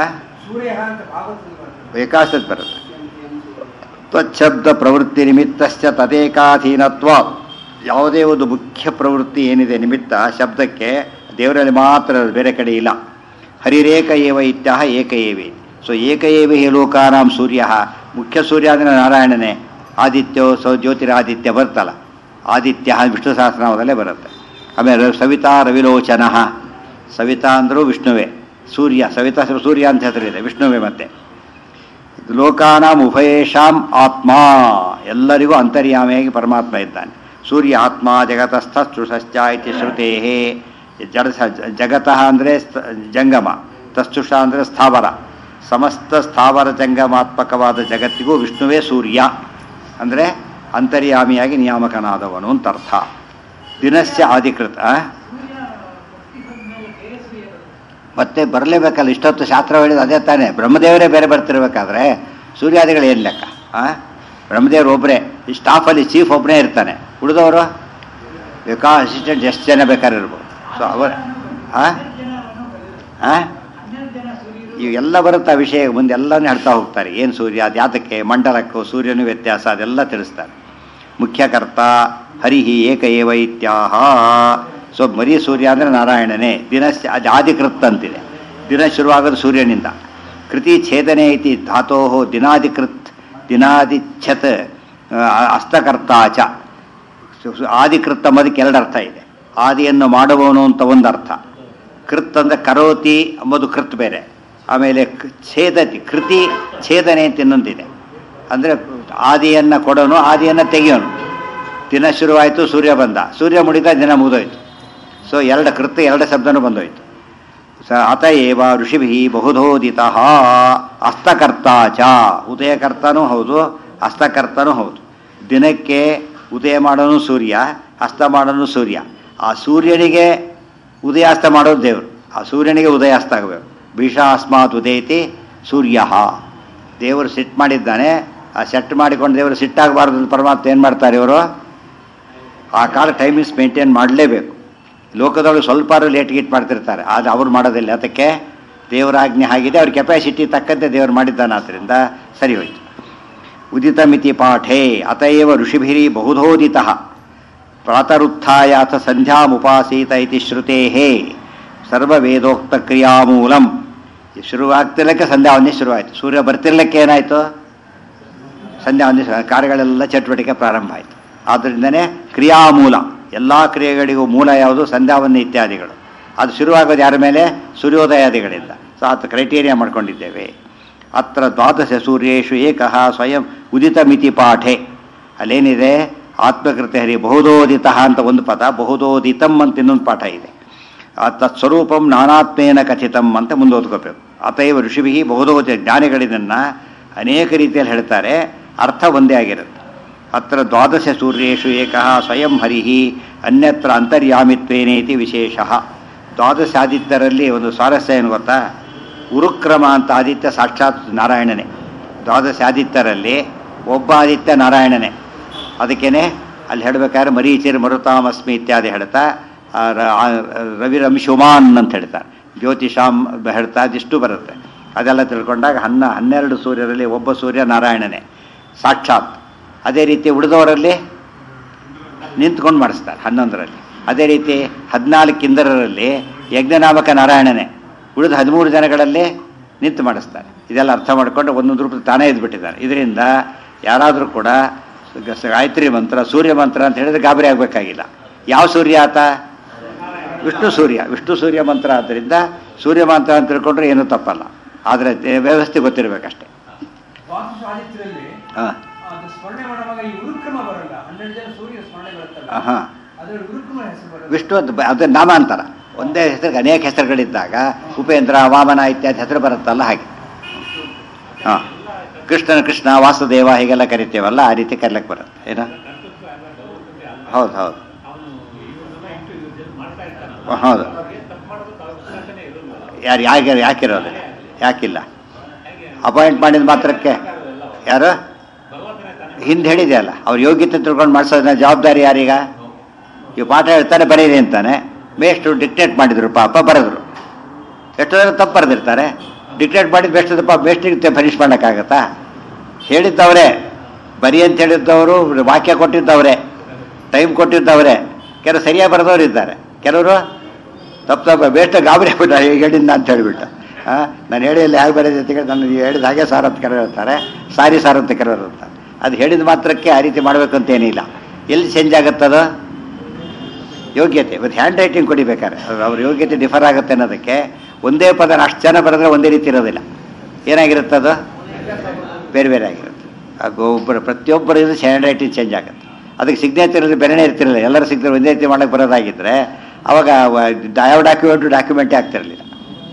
ಏಕಾಸತ್ ಬರುತ್ತೆ ತ್ವಚ್ಛಬ್ದ ಪ್ರವೃತ್ತಿ ನಿಮಿತ್ತಶ್ಚ ತದೇಕಾಧೀನತ್ವ ಯಾವುದೇ ಒಂದು ಮುಖ್ಯ ಪ್ರವೃತ್ತಿ ಏನಿದೆ ನಿಮಿತ್ತ ಶಬ್ದಕ್ಕೆ ದೇವರಲ್ಲಿ ಮಾತ್ರ ಅದು ಬೇರೆ ಕಡೆ ಇಲ್ಲ ಹರಿರೇಕ ಏವ ಇತ್ಯಾಹ ಏಕ ಏವೆ ಸೊ ಏಕ ಏವ ಹಿ ಲೋಕಾನಾಂ ಸೂರ್ಯ ಮುಖ್ಯ ಸೂರ್ಯ ಅಂದರೆ ನಾರಾಯಣನೇ ಆದಿತ್ಯೋ ಸೌ ಜ್ಯೋತಿರಾದಿತ್ಯ ಬರ್ತಲ್ಲ ಆದಿತ್ಯ ವಿಷ್ಣು ಸಹಸ್ರನಾಮದಲ್ಲೇ ಬರುತ್ತೆ ಆಮೇಲೆ ಸವಿತಾ ರವಿಲೋಚನ ಸವಿತಾ ಅಂದರೂ ವಿಷ್ಣುವೇ ಸೂರ್ಯ ಸವಿತಾ ಸೂರ್ಯ ಅಂತ ಹೆಸರಿದೆ ವಿಷ್ಣುವೇ ಮತ್ತೆ ಲೋಕಾನಾಂ ಉಭಯೇಷಾಂ ಆತ್ಮ ಎಲ್ಲರಿಗೂ ಅಂತರ್ಯಾಮಿಯಾಗಿ ಪರಮಾತ್ಮ ಇದ್ದಾನೆ ಸೂರ್ಯ ಆತ್ಮ ಜಗತಸ್ಥ ಚುಷಶ್ಚ ಇತಿ ಶ್ರುತೇ ಜಡ ಜಗತಃ ಅಂದರೆ ಜಂಗಮ ತಸ್ತುಷ ಅಂದರೆ ಸ್ಥಾವರ ಸಮಸ್ತ ಸ್ಥಾವರ ಜಂಗಮಾತ್ಮಕವಾದ ಜಗತ್ತಿಗೂ ವಿಷ್ಣುವೇ ಸೂರ್ಯ ಅಂದರೆ ಅಂತರ್ಯಾಮಿಯಾಗಿ ನಿಯಾಮಕನಾದವನು ಅಂತ ಅರ್ಥ ದಿನಸ್ಯ ಆದಿಕೃತ ಮತ್ತೆ ಬರಲೇಬೇಕಲ್ಲ ಇಷ್ಟೊತ್ತು ಶಾಸ್ತ್ರ ಹೇಳಿದ ಅದೇ ತಾನೇ ಬ್ರಹ್ಮದೇವರೇ ಬೇರೆ ಬರ್ತಿರ್ಬೇಕಾದ್ರೆ ಸೂರ್ಯಾದಿಗಳು ಏನು ಲೆಕ್ಕ ಆ ಬ್ರಹ್ಮದೇವರು ಒಬ್ಬರೇ ಈ ಸ್ಟಾಫಲ್ಲಿ ಚೀಫ್ ಒಬ್ಬನೇ ಇರ್ತಾನೆ ಉಳಿದವರು ಬೇಕಾ ಅಸಿಸ್ಟೆಂಟ್ ಎಷ್ಟು ಜನ ಬೇಕಾದ್ರೆ ಇರ್ಬೋದು ಸೊ ಅವರ ಇವೆಲ್ಲ ಬರುತ್ತೆ ಆ ವಿಷಯ ಮುಂದೆ ಎಲ್ಲನೂ ಹೇಳ್ತಾ ಹೋಗ್ತಾರೆ ಏನು ಸೂರ್ಯ ಅದು ಯಾತಕ್ಕೆ ಮಂಡಲಕ್ಕೂ ಸೂರ್ಯನ ವ್ಯತ್ಯಾಸ ಅದೆಲ್ಲ ತಿಳಿಸ್ತಾರೆ ಮುಖ್ಯಕರ್ತ ಹರಿಹಿ ಏಕ ಏವ ಇತ್ಯಾಹ ಸೊ ಮರಿ ಸೂರ್ಯ ಅಂದರೆ ನಾರಾಯಣನೇ ದಿನ ಅದು ಆದಿಕೃತ್ ಅಂತಿದೆ ದಿನ ಶುರುವಾಗೋದು ಸೂರ್ಯನಿಂದ ಕೃತಿ ಛೇದನೆ ಇತಿ ಧಾತೋ ದಿನಾಧಿಕೃತ್ ದಿನಾದಿಚ್ಛತ್ ಅಸ್ತಕರ್ತಾಚ ಆದಿಕೃತ್ ಎಂಬುದಕ್ಕೆ ಎರಡು ಅರ್ಥ ಇದೆ ಆದಿಯನ್ನು ಮಾಡುವವನು ಅಂತ ಒಂದು ಅರ್ಥ ಕೃತ್ ಅಂದರೆ ಕರೋತಿ ಎಂಬುದು ಕೃತ್ ಬೇರೆ ಆಮೇಲೆ ಕ್- ಛೇದತಿ ಕೃತಿ ಛೇದನೆ ಅಂತ ಇನ್ನೊಂದಿದೆ ಅಂದರೆ ಆದಿಯನ್ನು ಕೊಡೋನು ಆದಿಯನ್ನು ತೆಗೆಯೋನು ದಿನ ಶುರುವಾಯಿತು ಸೂರ್ಯ ಬಂದ ಸೂರ್ಯ ಮುಡಿದ ದಿನ ಮುಗಿದೋಯ್ತು ಸೊ ಎರಡು ಕೃತ್ ಎರಡು ಶಬ್ದನೂ ಬಂದೋಯ್ತು ಸ ಅತಏವ ಋಷಿಭಿ ಬಹುಧೋದಿತ ಹಸ್ತಕರ್ತ ಚ ಉದಯಕರ್ತನೂ ಹೌದು ಹಸ್ತಕರ್ತನೂ ಹೌದು ದಿನಕ್ಕೆ ಉದಯ ಮಾಡೋನು ಸೂರ್ಯ ಹಸ್ತ ಮಾಡೋನು ಸೂರ್ಯ ಆ ಸೂರ್ಯನಿಗೆ ಉದಯಾಸ್ತ ಮಾಡೋದು ದೇವರು ಆ ಸೂರ್ಯನಿಗೆ ಉದಯಾಸ್ತ ಆಗಬೇಕು ಭೀಷಾಸ್ಮಾತ್ ಉದಯತಿ ಸೂರ್ಯ ದೇವರು ಸಿಟ್ಟು ಮಾಡಿದ್ದಾನೆ ಆ ಸೆಟ್ ಮಾಡಿಕೊಂಡು ದೇವರು ಸಿಟ್ಟಾಗಬಾರ್ದು ಅಂತ ಪರಮಾತ್ಮ ಏನು ಮಾಡ್ತಾರೆ ಇವರು ಆ ಕಾಲ ಟೈಮಿಂಗ್ಸ್ ಮೇಂಟೈನ್ ಮಾಡಲೇಬೇಕು ಲೋಕದೊಳಗೆ ಸ್ವಲ್ಪ ಲೇಟ್ ಗೀಟ್ ಮಾಡ್ತಿರ್ತಾರೆ ಆದರೆ ಅವ್ರು ಮಾಡೋದಿಲ್ಲ ಅದಕ್ಕೆ ದೇವರಾಜ್ಞೆ ಆಗಿದೆ ಅವ್ರ ಕೆಪಾಸಿಟಿ ತಕ್ಕಂತೆ ದೇವರು ಮಾಡಿದ್ದಾನೆ ಆದ್ದರಿಂದ ಸರಿ ಹೋಯ್ತು ಉದಿತ ಮಿತಿ ಪಾಠೇ ಅತಏವ ಋಷಿಭಿರಿ ಬಹುಧೋದಿತ ಪ್ರಾತರುತ್ಥಾಯ ಅಥ ಸಂಧ್ಯಾಮುಪಾಸೀತ ಇತಿ ಶ್ರುತೇ ಸರ್ವವೇದೋಕ್ತ ಕ್ರಿಯಾಮೂಲಂ ಶುರುವಾಗ್ತಿರ್ಲಿಕ್ಕೆ ಸಂಧ್ಯಾ ವಂದನೆ ಶುರುವಾಯಿತು ಸೂರ್ಯ ಬರ್ತಿರ್ಲಿಕ್ಕೆ ಏನಾಯಿತು ಸಂಧ್ಯಾ ವಂದನೆ ಶುರು- ಕಾರ್ಯಗಳೆಲ್ಲ ಚಟುವಟಿಕೆ ಪ್ರಾರಂಭ ಆಯಿತು ಆದ್ದರಿಂದನೇ ಕ್ರಿಯಾಮೂಲ ಎಲ್ಲ ಕ್ರಿಯೆಗಳಿಗೂ ಮೂಲ ಯಾವುದು ಸಂಧ್ಯಾವಂದನೆ ಇತ್ಯಾದಿಗಳು ಅದು ಶುರುವಾಗೋದು ಯಾರ ಮೇಲೆ ಸೂರ್ಯೋದಯಾದಿಗಳಿಂದ ಸೊ ಅದು ಕ್ರೈಟೀರಿಯಾ ಮಾಡ್ಕೊಂಡಿದ್ದೇವೆ ಅತ್ರ ದ್ವಾದಶ ಸೂರ್ಯೇಶು ಏಕಃ ಸ್ವಯಂ ಉದಿತ ಮಿತಿ ಪಾಠೆ ಅಲ್ಲೇನಿದೆ ಆತ್ಮಕೃತ ಹರಿ ಬಹುದೋದಿತ ಅಂತ ಒಂದು ಪದ ಬಹುದೋದಿತಂ ಅಂತ ಇನ್ನೊಂದು ಪಾಠ ಇದೆ ಆ ತತ್ಸ್ವರೂಪಂ ನಾನಾತ್ಮೇನ ಕಥಿತಂ ಅಂತ ಮುಂದೆ ಓದ್ಕೋಬೇಕು ಅತೈವ ಋಷಿಭಿ ಬಹುದೋದಿ ಜ್ಞಾನಿಗಳಿದನ್ನು ಅನೇಕ ರೀತಿಯಲ್ಲಿ ಹೇಳ್ತಾರೆ ಅರ್ಥ ಒಂದೇ ಆಗಿರುತ್ತೆ ಅತ್ರ ದ್ವಾದಶ ಸೂರ್ಯೇಶು ಏಕಃ ಸ್ವಯಂ ಹರಿ ಅನ್ಯತ್ರ ಅಂತರ್ಯಾಮಿತ್ವೇನೇತಿ ವಿಶೇಷ ದ್ವಾದಶ ಆದಿತ್ಯರಲ್ಲಿ ಒಂದು ಸ್ವಾರಸ್ಯ ಏನು ಗೊತ್ತಾ ಉರುಕ್ರಮ ಅಂತ ಆದಿತ್ಯ ಸಾಕ್ಷಾತ್ ನಾರಾಯಣನೇ ದ್ವಾದಶ ಆದಿತ್ಯರಲ್ಲಿ ಒಬ್ಬ ಆದಿತ್ಯ ನಾರಾಯಣನೇ ಅದಕ್ಕೇನೆ ಅಲ್ಲಿ ಹೇಳಬೇಕಾದ್ರೆ ಮರೀಚಿರ್ ಮರುತಾಮಸ್ಮಿ ಇತ್ಯಾದಿ ಹೇಳ್ತಾ ಆ ರ- ಆ ರವಿರಂಶುಮಾನ್ ಅಂತ ಹೇಳ್ತಾರೆ ಜ್ಯೋತಿಷಾಮ್ ಹೇಳ್ತಾ ಅದಿಷ್ಟು ಬರುತ್ತೆ ಅದೆಲ್ಲ ತಿಳ್ಕೊಂಡಾಗ ಹನ್ನ ಹನ್ನೆರಡು ಸೂರ್ಯರಲ್ಲಿ ಒಬ್ಬ ಸೂರ್ಯ ನಾರಾಯಣನೇ ಸಾಕ್ಷಾತ್ ಅದೇ ರೀತಿ ಉಳಿದವರಲ್ಲಿ ನಿಂತ್ಕೊಂಡು ಮಾಡಿಸ್ತಾರೆ ಹನ್ನೊಂದರಲ್ಲಿ ಅದೇ ರೀತಿ ಹದಿನಾಲ್ಕು ಇಂದರರಲ್ಲಿ ಯಜ್ಞನಾಮಕ ನಾರಾಯಣನೇ ಉಳಿದ ಹದಿಮೂರು ಜನಗಳಲ್ಲಿ ನಿಂತು ಮಾಡಿಸ್ತಾರೆ ಇದೆಲ್ಲ ಅರ್ಥ ಮಾಡಿಕೊಂಡು ಒಂದೊಂದು ರೂಪದಲ್ಲಿ ತಾನೇ ಇದ್ಬಿಟ್ಟಿದ್ದಾರೆ ಇದರಿಂದ ಯಾರಾದರೂ ಕೂಡ ಗ- ಗಾಯತ್ರಿ ಮಂತ್ರ ಸೂರ್ಯ ಮಂತ್ರ ಅಂತ ಹೇಳಿದ್ರೆ ಗಾಬರಿ ಆಗಬೇಕಾಗಿಲ್ಲ ಯಾವ ಸೂರ್ಯ ಆತ ವಿಷ್ಣು ಸೂರ್ಯ ವಿಷ್ಣು ಸೂರ್ಯ ಮಂತ್ರ ಆದ್ದರಿಂದ ಸೂರ್ಯ ಮಂತ್ರ ಅಂತ ತಿಳ್ಕೊಂಡ್ರೆ ಏನೂ ತಪ್ಪಲ್ಲ ಆದರೆ ದೇ- ವ್ಯವಸ್ಥೆ ಗೊತ್ತಿರಬೇಕಷ್ಟೆ ವಾಸು ಸಾಹಿತ್ಯದಲ್ಲಿ ಹಾಂ ಅದು ಸ್ಮರಣೆ ಮಾಡುವಾಗ ಈ ಉರುಕ್ರಮ ಬರಲ್ಲ ಹನ್ನೆರಡು ಜನ ಸೂರ್ಯ ಸ್ಮರಣೆ ಬರುತ್ತಲ್ಲ ಹಾಂ ಅದ್ರಲ್ಲಿ ಉರುಕ್ರಮ ಹೆಸರು ಬರಲ್ಲ ವಿಷ್ಣು ಅಂತ ಬ- ಅದು ನಾಮಾಂತರ ಒಂದೇ ಹೆಸರಿಗೆ ಅನೇಕ ಹೆಸರುಗಳಿದ್ದಾಗ ಉಪೇಂದ್ರ ವಾಮನ ಇತ್ಯಾದಿ ಹೆಸರು ಬರುತ್ತಲ್ಲ ಹಾಗೆ ಹಾಂ ಕೃಷ್ಣನ ಕೃಷ್ಣ ವಾಸುದೇವ ಹೀಗೆಲ್ಲ ಕರಿತೇವಲ್ಲ ಆ ರೀತಿ ಕರಿಲಕ್ಕೆ ಬರುತ್ತೆ ಏನ ಹೌದು ಹೌದು ಹೌದು ಯಾರು ಯಾಕೆ ಯಾಕಿರೋದು ಯಾಕಿಲ್ಲ ಅಪಾಯಿಂಟ್ ಮಾಡಿದ ಮಾತ್ರಕ್ಕೆ ಯಾರು ಹಿಂದೆ ಹೇಳಿದೆ ಅಲ್ಲ ಅವ್ರ ಯೋಗ್ಯತೆ ತಿಳ್ಕೊಂಡು ಮಾಡಿಸೋದನ್ನ ಜವಾಬ್ದಾರಿ ಯಾರೀಗ ಈ ಪಾಠ ಹೇಳ್ತಾನೆ ಬರೀರಿ ಅಂತಾನೆ ಮೇಷ್ಟು ಡಿಕ್ಟೇಟ್ ಮಾಡಿದ್ರು ಪಾಪ ಬರೆದ್ರು ಎಷ್ಟೋ ಜನ ತಪ್ಪು ಬರೆದಿರ್ತಾರೆ ಡಿಕ್ಟೇಟ್ ಮಾಡಿದ ಬೆಸ್ಟ್ ಪಾಪ ಬೇಸ್ಟಿಗೆ ಫನಿಷ್ ಮಾಡೋಕ್ಕಾಗತ್ತಾ ಹೇಳಿದ್ದವರೇ ಬರಿ ಅಂತ ಹೇಳಿದ್ದವರು ವಾಕ್ಯ ಕೊಟ್ಟಿದ್ದವರೇ ಟೈಮ್ ಕೊಟ್ಟಿದ್ದವರೇ ಕೆಲವು ಸರಿಯಾಗಿ ಬರೆದವರು ಇದ್ದಾರೆ ಕೆಲವರು ತಪ್ಪು ತಪ್ಪು ಬೇಸ್ಟ್ ಗಾಬರಿ ಆಗ್ಬಿಟ್ಟ ಹೇಳಿದ್ನ ಅಂತ ಹೇಳಿಬಿಟ್ಟು ಹಾಂ ನಾನು ಹೇಳಿಲ್ಲ ಹೇಗೆ ಬರೆದಿದ್ದೆ ಅಂತ ಕೇಳಿ ನಾನು ಹೇಳಿದ ಹಾಗೆ ಸಾರ್ ಅಂತ ಕೆಲವರು ಇರ್ತಾರೆ ಸಾರಿ ಸಾರ್ ಅಂತ ಕೆಲವರು ಇರ್ತಾರೆ ಅದು ಹೇಳಿದ ಮಾತ್ರಕ್ಕೆ ಆ ರೀತಿ ಮಾಡಬೇಕು ಅಂತ ಏನಿಲ್ಲ ಎಲ್ಲಿ ಚೇಂಜ್ ಆಗುತ್ತದು ಯೋಗ್ಯತೆ ಇವತ್ತು ಹ್ಯಾಂಡ್ ರೈಟಿಂಗ್ ಕೊಡಿಬೇಕಾದ್ರೆ ಅದು ಅವ್ರ ಯೋಗ್ಯತೆ ಡಿಫರ್ ಆಗುತ್ತೆ ಅನ್ನೋದಕ್ಕೆ ಒಂದೇ ಪದ ಅಷ್ಟು ಜನ ಬರೆದ್ರೆ ಒಂದೇ ರೀತಿ ಇರೋದಿಲ್ಲ ಏನಾಗಿರುತ್ತೆ ಅದು ಬೇರೆ ಬೇರೆ ಆಗಿರುತ್ತೆ ಅದು ಒಬ್ಬರು ಪ್ರತಿಯೊಬ್ಬರು ಇದು ಹ್ಯಾಂಡ್ ರೈಟಿಂಗ್ ಚೇಂಜ್ ಆಗುತ್ತೆ ಅದಕ್ಕೆ ಸಿಗ್ನೇಚರ್ ಬೇರೆನೇ ಇರ್ತಿರಲಿಲ್ಲ ಎಲ್ಲರ ಸಿಗ್ತಾರೆ ಒಂದೇ ರೀತಿ ಮಾಡಕ್ಕೆ ಬರೋದಾಗಿದ್ದರೆ ಅವಾಗ ವ- ಯಾವ ಡಾಕ್ಯುಮೆಂಟು ಡಾಕ್ಯುಮೆಂಟೇ ಆಗ್ತಿರಲಿಲ್ಲ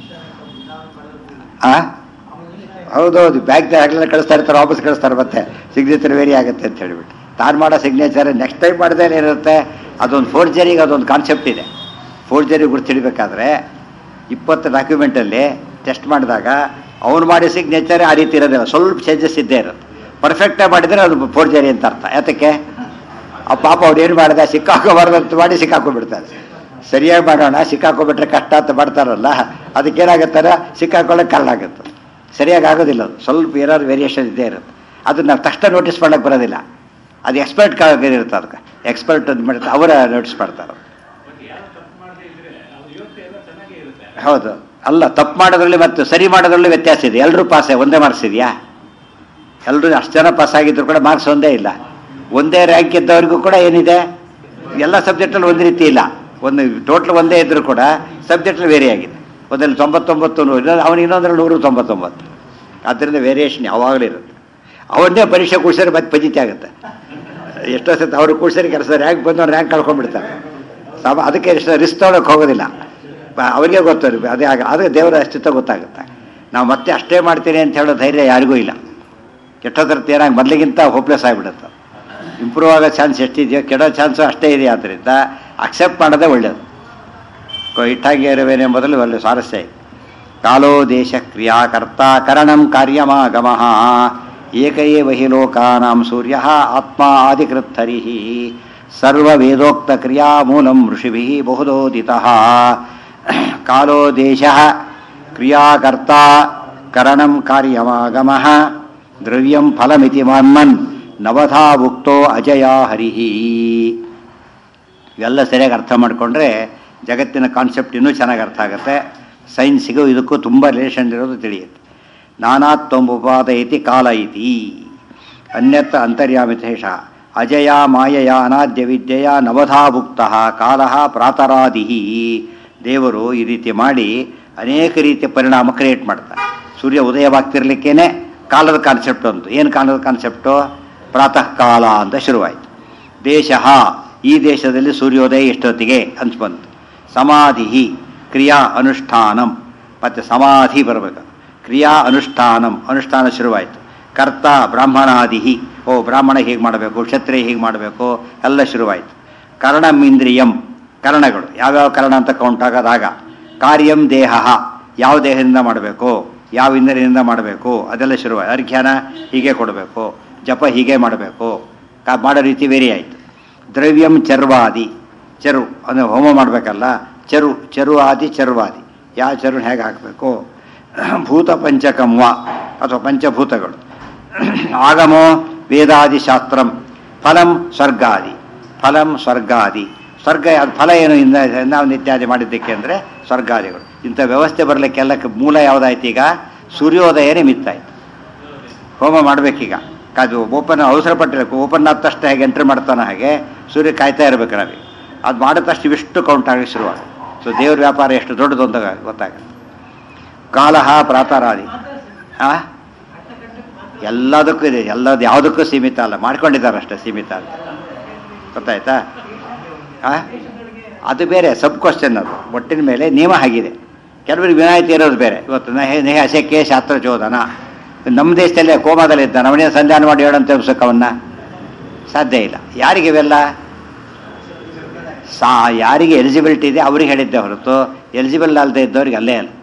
ಆ ಹೌದೌದು ಬ್ಯಾಂಕ್ ಆಗಲೆಲ್ಲ ಕಳಿಸ್ತಾ ಇರ್ತಾರೆ ವಾಪಸ್ ಕಳಿಸ್ತಾರೆ ಮತ್ತೆ ಸಿಗ್ನೇಚರ್ ವೇರಿ ಆಗುತ್ತೆ ಅಂತ ಹೇಳಿಬಿಟ್ಟು ತಾನು ಮಾಡೋ ಸಿಗ್ನೇಚರ್ ನೆಕ್ಸ್ಟ್ ಟೈಮ್ ಮಾಡಿದ್ರೆ ಏನಿರುತ್ತೆ ಅದೊಂದು ಫೋರ್ಜರಿಗೆ ಅದೊಂದು ಕಾನ್ಸೆಪ್ಟ್ ಇದೆ ಫೋರ್ಜರಿ ಗುರುತು ಹಿಡಿಬೇಕಾದ್ರೆ ಇಪ್ಪತ್ತು ಡಾಕ್ಯುಮೆಂಟಲ್ಲಿ ಟೆಸ್ಟ್ ಮಾಡಿದಾಗ ಅವ್ನು ಮಾಡಿ ಸಿಗ್ನೇಚರ್ ಆ ರೀತಿ ಇರೋದಿಲ್ಲ ಸ್ವಲ್ಪ ಚೇಂಜಸ್ ಇದ್ದೇ ಇರುತ್ತೆ ಪರ್ಫೆಕ್ಟಾಗಿ ಮಾಡಿದರೆ ಅದು ಫೋರ್ಜರಿ ಅಂತ ಅರ್ಥ ಯಾತಕ್ಕೆ ಆ ಪಾಪ ಅವ್ರು ಏನು ಮಾಡಿದ ಸಿಕ್ಕಾಕೋಬಾರ್ದು ಅಂತ ಮಾಡಿ ಸಿಕ್ಕಾಕೊಂಡ್ಬಿಡ್ತಾರೆ ಸರಿಯಾಗಿ ಮಾಡೋಣ ಸಿಕ್ಕಾಕೊಂಡ್ಬಿಟ್ರೆ ಕಷ್ಟ ಅಂತ ಮಾಡ್ತಾರಲ್ಲ ಅದಕ್ಕೇನಾಗುತ್ತಾರೆ ಸಿಕ್ಕಾಕೊಳ್ಳೋಕೆ ಕಾರಣ ಆಗುತ್ತೆ ಸರಿಯಾಗಿ ಆಗೋದಿಲ್ಲ ಅದು ಸ್ವಲ್ಪ ಏನಾದ್ರು ವೇರಿಯೇಷನ್ ಇದ್ದೇ ಇರುತ್ತೆ ಅದನ್ನ ನಾವು ತಕ್ಷಣ ನೋಟಿಸ್ ಮಾಡೋಕ್ಕೆ ಬರೋದಿಲ್ಲ ಅದು ಎಕ್ಸ್ಪರ್ಟ್ ಇರುತ್ತೆ ಅದಕ್ಕೆ ಎಕ್ಸ್ಪರ್ಟ್ ಅದು ಮಾಡ್ತಾರೆ ಅವರ ನೋಟಿಸ್ ಮಾಡ್ತಾರೆ ಹೌದು ಅಲ್ಲ ತಪ್ಪು ಮಾಡೋದ್ರಲ್ಲಿ ಮತ್ತು ಸರಿ ಮಾಡೋದ್ರಲ್ಲಿ ವ್ಯತ್ಯಾಸ ಇದೆ ಎಲ್ಲರೂ ಪಾಸ್ ಒಂದೇ ಮಾರ್ಕ್ಸ್ ಇದೆಯಾ ಎಲ್ಲರೂ ಅಷ್ಟು ಜನ ಪಾಸ್ ಆಗಿದ್ರು ಕೂಡ ಮಾರ್ಕ್ಸ್ ಒಂದೇ ಇಲ್ಲ ಒಂದೇ ರ್ಯಾಂಕ್ ಇದ್ದವರಿಗೂ ಕೂಡ ಏನಿದೆ ಎಲ್ಲ ಸಬ್ಜೆಕ್ಟಲ್ಲಿ ಒಂದು ರೀತಿ ಇಲ್ಲ ಒಂದು ಟೋಟಲ್ ಒಂದೇ ಇದ್ರೂ ಕೂಡ ಸಬ್ಜೆಕ್ಟಲ್ಲಿ ವೇರಿ ಆಗಿದೆ ಒಂದಲ್ಲಿ ತೊಂಬತ್ತೊಂಬತ್ತು ನೂರು ಇನ್ನೊಂದು ಅವನು ಇನ್ನೊಂದರಲ್ಲಿ ನೂರು ತೊಂಬತ್ತೊಂಬತ್ತು ಆದ್ದರಿಂದ ವೇರಿಯೇಷನ್ ಯಾವಾಗಲೂ ಇರುತ್ತೆ ಅವನ್ನೇ ಪರೀಕ್ಷೆ ಕೂಡಿಸಿದ್ರೆ ಮತ್ತೆ ಪಜಿತಿ ಆಗುತ್ತೆ ಎಷ್ಟೋ ಸತಿ ಅವರು ಕೂಡಿಸಿದ್ರೆ ಕೆಲಸ ರ್ಯಾಂಕ್ ಬಂದು ರ್ಯಾಂಕ್ ಕಳ್ಕೊಂಡ್ಬಿಡ್ತಾರೆ ಸಮ ಅದಕ್ಕೆ ಎಷ್ಟು ರಿಸ್ಕ್ ತೊಗೊಳಕ್ಕೆ ಹೋಗೋದಿಲ್ಲ ಬ- ಅವರಿಗೆ ಗೊತ್ತು ಅದೇ ಆಗ ಆದರೆ ದೇವರ ಅಸ್ತಿತ್ವ ಗೊತ್ತಾಗುತ್ತೆ ನಾವು ಮತ್ತೆ ಅಷ್ಟೇ ಮಾಡ್ತೀನಿ ಅಂತ ಹೇಳೋ ಧೈರ್ಯ ಯಾರಿಗೂ ಇಲ್ಲ ಕೆಟ್ಟೋದ್ರದ್ದು ಏನಾಗಿ ಮೊದಲಿಗಿಂತ ಹೋಪ್ಲೆಸ್ ಆಗಿಬಿಡುತ್ತೆ ಇಂಪ್ರೂವ್ ಆಗೋ ಚಾನ್ಸ್ ಎಷ್ಟಿದೆಯೋ ಕೆಡೋ ಚಾನ್ಸು ಅಷ್ಟೇ ಇದೆ ಆದ್ದರಿಂದ ಅಕ್ಸೆಪ್ಟ್ ಮಾಡೋದೇ ಒಳ್ಳೆಯದು ಕೊ- ಇಟ್ಟಾಗಿ ಇರುವೇನೆ ಮೊದಲು ಒಳ್ಳೆ ಸ್ವಾರಸ್ಯ ಇದೆ ಕಾಲೋ ದೇಶ ಕ್ರಿಯಾಕರ್ತ ಕರಣಂ ಕಾರ್ಯಮಾಗಮಃ ಏಕ ಏವ ಹಿ ಲೋಕಾನಾಂ ಸೂರ್ಯ ಆತ್ಮ ಆದಿಕೃತ್ತರಿ ಸರ್ವ ವೇದೋಕ್ತ ಕ್ರಿಯಾ ಮೂಲಂ ಋಷಿಭಿ ಬಹುದೋದಿತ ಕಾಲೋ ದೇಶ ಕ್ರಿಯಾಕರ್ತ ಕರಣಂ ಕಾರ್ಯಮಾಗಮಃ ದ್ರವ್ಯಂ ಫಲಮಿತಿ ಮನ್ಮನ್ ನವಧಾ ಉಕ್ತೋ ಅಜಯ ಹರಿಹಿ ಇವೆಲ್ಲ ಸರಿಯಾಗಿ ಅರ್ಥ ಮಾಡಿಕೊಂಡ್ರೆ ಜಗತ್ತಿನ ಕಾನ್ಸೆಪ್ಟ್ ಇನ್ನೂ ಚೆನ್ನಾಗಿ ಅರ್ಥ ಆಗುತ್ತೆ ಸೈನ್ಸಿಗೂ ಇದಕ್ಕೂ ತುಂಬ ರಿಲೇಷನ್ ಇರೋದು ತಿಳಿಯುತ್ತೆ ನಾನಾತ್ವಮುಪಾದಯತಿ ಕಾಲ ಇತಿ ಅನ್ಯತ್ರ ಅಂತರ್ಯಾಮಿತೇಶ ಅಜಯ ಮಾಯಯ ಅನಾದ್ಯ ವಿದ್ಯೆಯ ನವಧಾಭುಕ್ತ ಕಾಲ ಪ್ರಾತರಾದಿ ದೇವರು ಈ ರೀತಿ ಮಾಡಿ ಅನೇಕ ರೀತಿಯ ಪರಿಣಾಮ ಕ್ರಿಯೇಟ್ ಮಾಡ್ತಾರೆ ಸೂರ್ಯ ಉದಯವಾಗ್ತಿರ್ಲಿಕ್ಕೇನೆ ಕಾಲದ ಕಾನ್ಸೆಪ್ಟ್ ಒಂದು ಏನು ಕಾಲದ ಕಾನ್ಸೆಪ್ಟು ಪ್ರಾತಃ ಕಾಲ ಅಂತ ಶುರುವಾಯಿತು ದೇಶ ಈ ದೇಶದಲ್ಲಿ ಸೂರ್ಯೋದಯ ಎಷ್ಟೊತ್ತಿಗೆ ಅಂತ ಬಂತು ಸಮಾಧಿ ಕ್ರಿಯಾ ಅನುಷ್ಠಾನಂ ಮತ್ತು ಸಮಾಧಿ ಬರಬೇಕು ಕ್ರಿಯಾ ಅನುಷ್ಠಾನಂ ಅನುಷ್ಠಾನ ಶುರುವಾಯಿತು ಕರ್ತ ಬ್ರಾಹ್ಮಣಾದಿ ಓ ಬ್ರಾಹ್ಮಣ ಹೀಗೆ ಮಾಡಬೇಕು ಕ್ಷತ್ರಿಯ ಹೀಗೆ ಮಾಡಬೇಕು ಎಲ್ಲ ಶುರುವಾಯಿತು ಕರ್ಣಮಿಂದ್ರಿಯಂ ಕರ್ಣಗಳು ಯಾವ್ಯಾವ ಕರ್ಣ ಅಂತ ಕೌಂಟ್ ಆಗೋದಾಗ ಕಾರ್ಯಂ ದೇಹ ಯಾವ ದೇಹದಿಂದ ಮಾಡಬೇಕು ಯಾವ ಇಂದ್ರಿಯದಿಂದ ಮಾಡಬೇಕು ಅದೆಲ್ಲ ಶುರುವಾಯಿತು ಅರ್ಘ್ಯಾನ ಹೀಗೆ ಕೊಡಬೇಕು ಜಪ ಹೀಗೆ ಮಾಡಬೇಕು ಕಾ ಮಾಡೋ ರೀತಿ ವೇರಿ ಆಯಿತು ದ್ರವ್ಯಂ ಚರ್ವಾದಿ ಚರು ಅಂದರೆ ಹೋಮ ಮಾಡಬೇಕಲ್ಲ ಚರು ಚರು ಆದಿ ಚರ್ವಾದಿ ಯಾವ ಚರು ಹೇಗೆ ಹಾಕಬೇಕು ಭೂತ ಪಂಚಕಂವ ಅಥವಾ ಪಂಚಭೂತಗಳು ಆಗಮೋ ವೇದಾದಿ ಶಾಸ್ತ್ರಂ ಫಲಂ ಸ್ವರ್ಗಾದಿ ಫಲಂ ಸ್ವರ್ಗಾದಿ ಸ್ವರ್ಗ ಅದು ಫಲ ಏನು ಇಂದ ನಾವು ಇತ್ಯಾದಿ ಮಾಡಿದ್ದಕ್ಕೆ ಅಂದರೆ ಸ್ವರ್ಗಾದಿಗಳು ಇಂಥ ವ್ಯವಸ್ಥೆ ಬರಲಿಕ್ಕೆಲ್ಲ ಮೂಲ ಯಾವುದಾಯ್ತು ಈಗ ಸೂರ್ಯೋದಯ ನಿಮಿತ್ತ ಆಯ್ತು ಹೋಮ ಮಾಡಬೇಕೀಗ ಅದು ಓಪನ್ ಅವಸರ ಪಟ್ಟಿರಬೇಕು ಓಪನ್ ಆದ ತಕ್ಷಣ ಹೇಗೆ ಎಂಟ್ರಿ ಮಾಡ್ತಾನೆ ಹಾಗೆ ಸೂರ್ಯ ಕಾಯ್ತಾ ಇರಬೇಕು ನಾವೀಗ ಅದು ಮಾಡಿದ ತಕ್ಷಣ ಇವಿಷ್ಟು ಕೌಂಟ್ ಆಗಕ್ಕೆ ಶುರುವಾಗ ಸೊ ದೇವ್ರ ವ್ಯಾಪಾರ ಎಷ್ಟು ದೊಡ್ಡದು ಅಂತ ಗೊತ್ತಾಗುತ್ತೆ ಕಾಲಹ ಪ್ರಾತರಾದಿ ಆ ಎಲ್ಲದಕ್ಕೂ ಇದೆ ಎಲ್ಲದು ಯಾವುದಕ್ಕೂ ಸೀಮಿತ ಅಲ್ಲ ಮಾಡ್ಕೊಂಡಿದ್ದಾರೆ ಅಷ್ಟೇ ಸೀಮಿತ ಅಂತ ಗೊತ್ತಾಯ್ತಾ ಆ ಅದು ಬೇರೆ ಸಬ್ ಕ್ವಶನ್ ಅದು ಒಟ್ಟಿನ ಮೇಲೆ ನಿಯಮ ಆಗಿದೆ ಕೆಲವರಿಗೆ ವಿನಾಯಿತಿ ಇರೋದು ಬೇರೆ ಇವತ್ತು ನೆಹೆ ನೆಹೆ ಅಸೆಕ್ಕೆ ಶಾಸ್ತ್ರ ಚೋದನ ನಮ್ಮ ದೇಶದಲ್ಲೇ ಕೋಮಾದಲ್ಲಿ ಇದ್ದಾನೆ ಅವನೇ ಸಂಧಾನ ಮಾಡಿ ಹೇಳಂತ ಅವನ್ನ ಸಾಧ್ಯ ಇಲ್ಲ ಯಾರಿಗೆ ಇವೆಲ್ಲ ಸಾ ಯಾರಿಗೆ ಎಲಿಜಿಬಿಲಿಟಿ ಇದೆ ಅವ್ರಿಗೆ ಹೇಳಿದ್ದೆ ಹೊರತು ಎಲಿಜಿಬಲ್ ಅಲ್ಲದೆ ಇದ್ದವ್ರಿಗೆ ಅಲ್ಲೇ ಅಲ್ಲ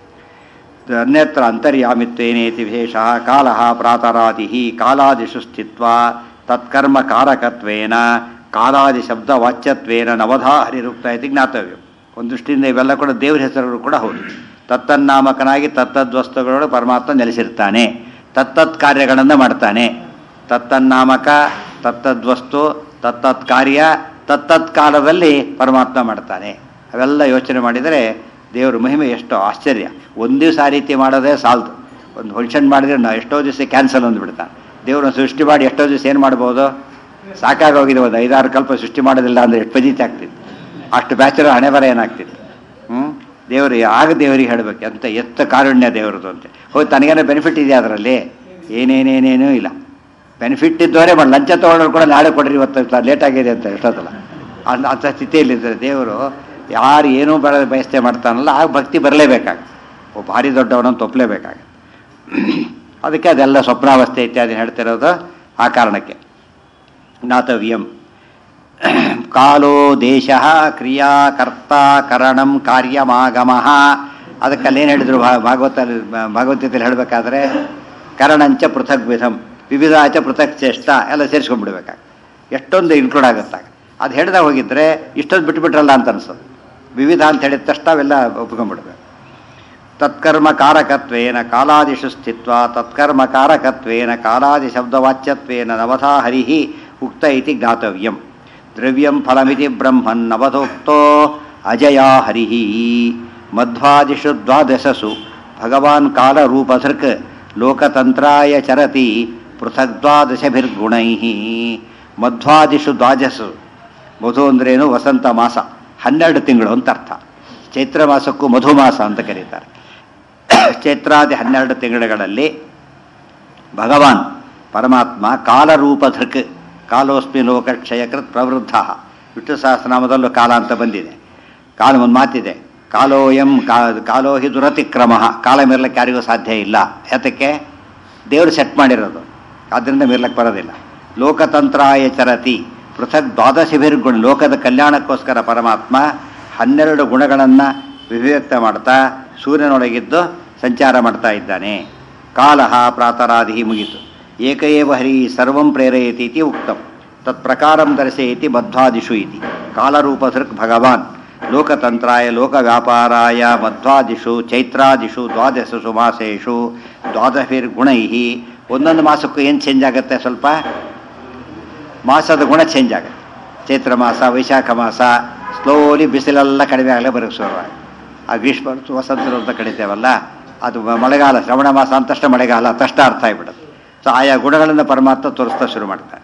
ಅನ್ಯತ್ರ ಅಂತರ್ಯಾಮಿತ್ವೇನೇತಿ ವಿಶೇಷ ಕಾಲ ಪ್ರಾತರಾದಿ ಕಾಲಾದಿಷು ಸ್ಥಿತ್ವ ತತ್ಕರ್ಮ ಕಾರಕತ್ವೇನ ಕಾಲಾದಿ ಶಬ್ದ ವಾಚ್ಯತ್ವೇನ ನವಧಾ ಹರಿರುಕ್ತ ಇತಿ ಜ್ಞಾತವ್ಯ ಒಂದು ದೃಷ್ಟಿಯಿಂದ ಇವೆಲ್ಲ ಕೂಡ ದೇವರ ಹೆಸರುಗಳು ಕೂಡ ಹೌದು ತತ್ತನ್ನಾಮಕನಾಗಿ ತತ್ತದ್ವಸ್ತುಗಳು ಪರಮಾತ್ಮ ನೆಲೆಸಿರ್ತಾನೆ ತತ್ತತ್ ಕಾರ್ಯಗಳನ್ನು ಮಾಡ್ತಾನೆ ತತ್ತನ್ನಾಮಕ ತತ್ತದ್ವಸ್ತು ತತ್ತತ್ ಕಾರ್ಯ ತತ್ತತ್ ಕಾಲದಲ್ಲಿ ಪರಮಾತ್ಮ ಮಾಡ್ತಾನೆ ಅವೆಲ್ಲ ಯೋಚನೆ ಮಾಡಿದರೆ ದೇವ್ರ ಮಹಿಮೆ ಎಷ್ಟೋ ಆಶ್ಚರ್ಯ ಒಂದು ದಿವಸ ಆ ರೀತಿ ಮಾಡೋದೇ ಸಾಲದು ಒಂದು ಫಂಕ್ಷನ್ ಮಾಡಿದ್ರೆ ನಾವು ಎಷ್ಟೋ ದಿವಸ ಕ್ಯಾನ್ಸಲ್ ಅಂದ್ಬಿಡ್ತಾನೆ ದೇವ್ರನ್ನ ಸೃಷ್ಟಿ ಮಾಡಿ ಎಷ್ಟೋ ದಿವಸ ಏನು ಮಾಡ್ಬೋದು ಸಾಕಾಗೋಗಿದೆ ಒಂದು ಐದಾರು ಕಲ್ಪ ಸೃಷ್ಟಿ ಮಾಡೋದಿಲ್ಲ ಅಂದರೆ ಎಷ್ಟು ಪಜಿತಿ ಆಗ್ತಿತ್ತು ಅಷ್ಟು ಬ್ಯಾಚರ ಹಣೆ ಬರ ಏನಾಗ್ತಿತ್ತು ಹ್ಞೂ ದೇವರು ಆಗ ದೇವರಿಗೆ ಹೇಳಬೇಕು ಅಂತ ಎತ್ತ ಕಾರುಣ್ಯ ದೇವರದು ಅಂತ ಹೋಗಿ ತನಗೇನೋ ಬೆನಿಫಿಟ್ ಇದೆಯಾ ಅದರಲ್ಲಿ ಏನೇನೇನೇನೂ ಇಲ್ಲ ಬೆನಿಫಿಟ್ ಇದ್ದವರೇ ಮಾಡಿ ಲಂಚ ತೊಗೊಳ್ಳೋರು ಕೂಡ ನಾಳೆ ಕೊಡ್ರಿ ಇವತ್ತು ಲೇಟ್ ಆಗಿದೆ ಅಂತ ಎಷ್ಟೊತ್ತಲ್ಲ ಅಂಥ ಅಂಥ ಸ್ಥಿತಿಯಲ್ಲಿದ್ದರೆ ದೇವರು ಯಾರು ಏನೂ ಬರ ಬಯಸ್ತೆ ಮಾಡ್ತಾನಲ್ಲ ಆಗ ಭಕ್ತಿ ಬರಲೇಬೇಕಾಗ ಒಬ್ಬ ಭಾರಿ ದೊಡ್ಡವನಂತ ಒಪ್ಪಲೇಬೇಕಾಗ ಅದಕ್ಕೆ ಅದೆಲ್ಲ ಸ್ವಪ್ನಾವಸ್ಥೆ ಇತ್ಯಾದಿ ಹೇಳ್ತಿರೋದು ಆ ಕಾರಣಕ್ಕೆ ಜ್ಞಾತವ್ಯಂ ಕಾಲೋ ದೇಶ ಕ್ರಿಯಾ ಕರ್ತ ಕರಣಂ ಕಾರ್ಯಮಾಗಮ ಅದಕ್ಕೆ ಅಲ್ಲೇನು ಹೇಳಿದ್ರು ಭಾಗವತ ಭಾಗವತದಲ್ಲಿ ಹೇಳಬೇಕಾದ್ರೆ ಕರಣಂಚ ಪೃಥಕ್ ವಿಧಂ ವಿವಿಧಾಚ ಪೃಥಕ್ ಚೇಷ್ಟ ಎಲ್ಲ ಸೇರಿಸ್ಕೊಂಡ್ಬಿಡ್ಬೇಕಾಗ ಎಷ್ಟೊಂದು ಇನ್ಕ್ಲೂಡ್ ಆಗುತ್ತಾಗ ಅದು ಹೇಳ್ದಾಗ ಹೋಗಿದ್ರೆ ಇಷ್ಟೊಂದು ಬಿಟ್ಬಿಟ್ರಲ್ಲ ಅಂತ ಅನ್ಸೋದು ವಿವಿಧ ಅಂತ ಹೇಳಿದ ತಕ್ಷಣ ಅವೆಲ್ಲ ಒಪ್ಕೊಂಡ್ಬಿಡ್ಬೇಕು ತತ್ಕರ್ಮ ಕಾರಕತ್ವೇನ ಕಾಲಾದಿಷು ಸ್ಥಿತ್ವ ತತ್ಕರ್ಮ ಕಾರಕತ್ವೇನ ಕಾಲಾದಿ ಶಬ್ದವಾಚ್ಯತ್ವೇನ ನವಧಾ ಹರಿಹಿ ಉಕ್ತ ಇತಿ ಜ್ಞಾತವ್ಯಂ ದ್ರವ್ಯಂ ಫಲಮಿತಿ ಬ್ರಹ್ಮನ್ ನವಧೋಕ್ತೋ ಅಜಯಾ ಹರಿಹಿ ಮಧ್ವಾದಿಷು ದ್ವಾದಶಸು ಭಗವಾನ್ ಕಾಲರೂಪಧೃಕ್ ಲೋಕತಂತ್ರಾಯ ಚರತಿ ಪೃಥಕ್ ದ್ವಾದಶಭಿರ್ಗುಣೈ ಮಧ್ವಾದಿಷು ದ್ವಾದಶು ಮಧು ಅಂದ್ರೇನು ವಸಂತ ಮಾಸ ಹನ್ನೆರಡು ತಿಂಗಳು ಅಂತ ಅರ್ಥ ಚೈತ್ರ ಮಾಸಕ್ಕೂ ಮಧುಮಾಸ ಅಂತ ಕರೀತಾರೆ ಚೈತ್ರಾದಿ ಹನ್ನೆರಡು ತಿಂಗಳುಗಳಲ್ಲಿ ಭಗವಾನ್ ಪರಮಾತ್ಮ ಕಾಲರೂಪಧೃಕ್ ಕಾಲೋಸ್ಮಿ ಲೋಕಕ್ಷಯಕೃತ್ ಪ್ರವೃದ್ಧ ವಿಷ್ಣು ಸಹಸ್ರನಾಮದಲ್ಲೂ ಕಾಲ ಅಂತ ಬಂದಿದೆ ಕಾಲ ಒಂದು ಮಾತಿದೆ ಕಾಲೋಯಂ ಕಾ ಕಾಲೋ ಹಿ ದುರತಿಕ್ರಮ ಕಾಲ ಮೀರ್ಲಿಕ್ಕೆ ಯಾರಿಗೂ ಸಾಧ್ಯ ಇಲ್ಲ ಯಾತಕ್ಕೆ ದೇವರು ಸೆಟ್ ಮಾಡಿರೋದು ಆದ್ದರಿಂದ ಮೀರ್ಲಕ್ಕೆ ಬರೋದಿಲ್ಲ ಲೋಕತಂತ್ರಾಯ ಚರತಿ ಪೃಥಕ್ ದ್ವಾದಶಿಭಿರ್ಗುಣ ಲೋಕದ ಕಲ್ಯಾಣಕ್ಕೋಸ್ಕರ ಪರಮಾತ್ಮ ಹನ್ನೆರಡು ಗುಣಗಳನ್ನು ವಿವ್ಯಕ್ತ ಮಾಡ್ತಾ ಸೂರ್ಯನೊಳಗಿದ್ದು ಸಂಚಾರ ಮಾಡ್ತಾ ಇದ್ದಾನೆ ಕಾಲಹ ಪ್ರಾತರಾದಿ ಮುಗಿತು ಏಕಏವ ಹರಿ ಸರ್ವಂ ಪ್ರೇರಯತಿ ಇತಿ ಉಕ್ತಂ ತತ್ಪ್ರಕಾರಂ ದರ್ಶಯತಿ ಮಧ್ವಾದಿಷು ಇತಿ ಕಾಲರೂಪಧೃಕ್ ಭಗವಾನ್ ಲೋಕತಂತ್ರಾಯ ಲೋಕವ್ಯಾಪಾರಾಯ ಮಧ್ವಾದಿಷು ಚೈತ್ರಾದಿಷು ದ್ವಾದಶಸು ಮಾಸೇಷು ದ್ವಾದಶಿರ್ಗುಣೈ ಒಂದೊಂದು ಮಾಸಕ್ಕೂ ಏನು ಚೇಂಜ್ ಆಗುತ್ತೆ ಸ್ವಲ್ಪ ಮಾಸದ ಗುಣ ಚೇಂಜ್ ಆಗುತ್ತೆ ಚೈತ್ರ ಮಾಸ ವೈಶಾಖ ಮಾಸ ಸ್ಲೋಲಿ ಬಿಸಿಲೆಲ್ಲ ಕಡಿಮೆ ಆಗಲೇ ಬರೋಕ್ಕೆ ಶುರುವಾಗ ಆ ಗ್ರೀಷ್ಮ ಋತು ವಸಂತ ಋತು ಅಂತ ಕಡಿತೇವಲ್ಲ ಅದು ಮಳೆಗಾಲ ಶ್ರವಣ ಮಾಸ ಅಂತಷ್ಟೇ ಮಳೆಗಾಲ ತಷ್ಟ ಅರ್ಥ ಆಗಿಬಿಡುತ್ತೆ ಸೊ ಆಯಾ ಗುಣಗಳನ್ನು ಪರಮಾತ್ಮ ತೋರಿಸ್ತಾ ಶುರು ಮಾಡ್ತಾರೆ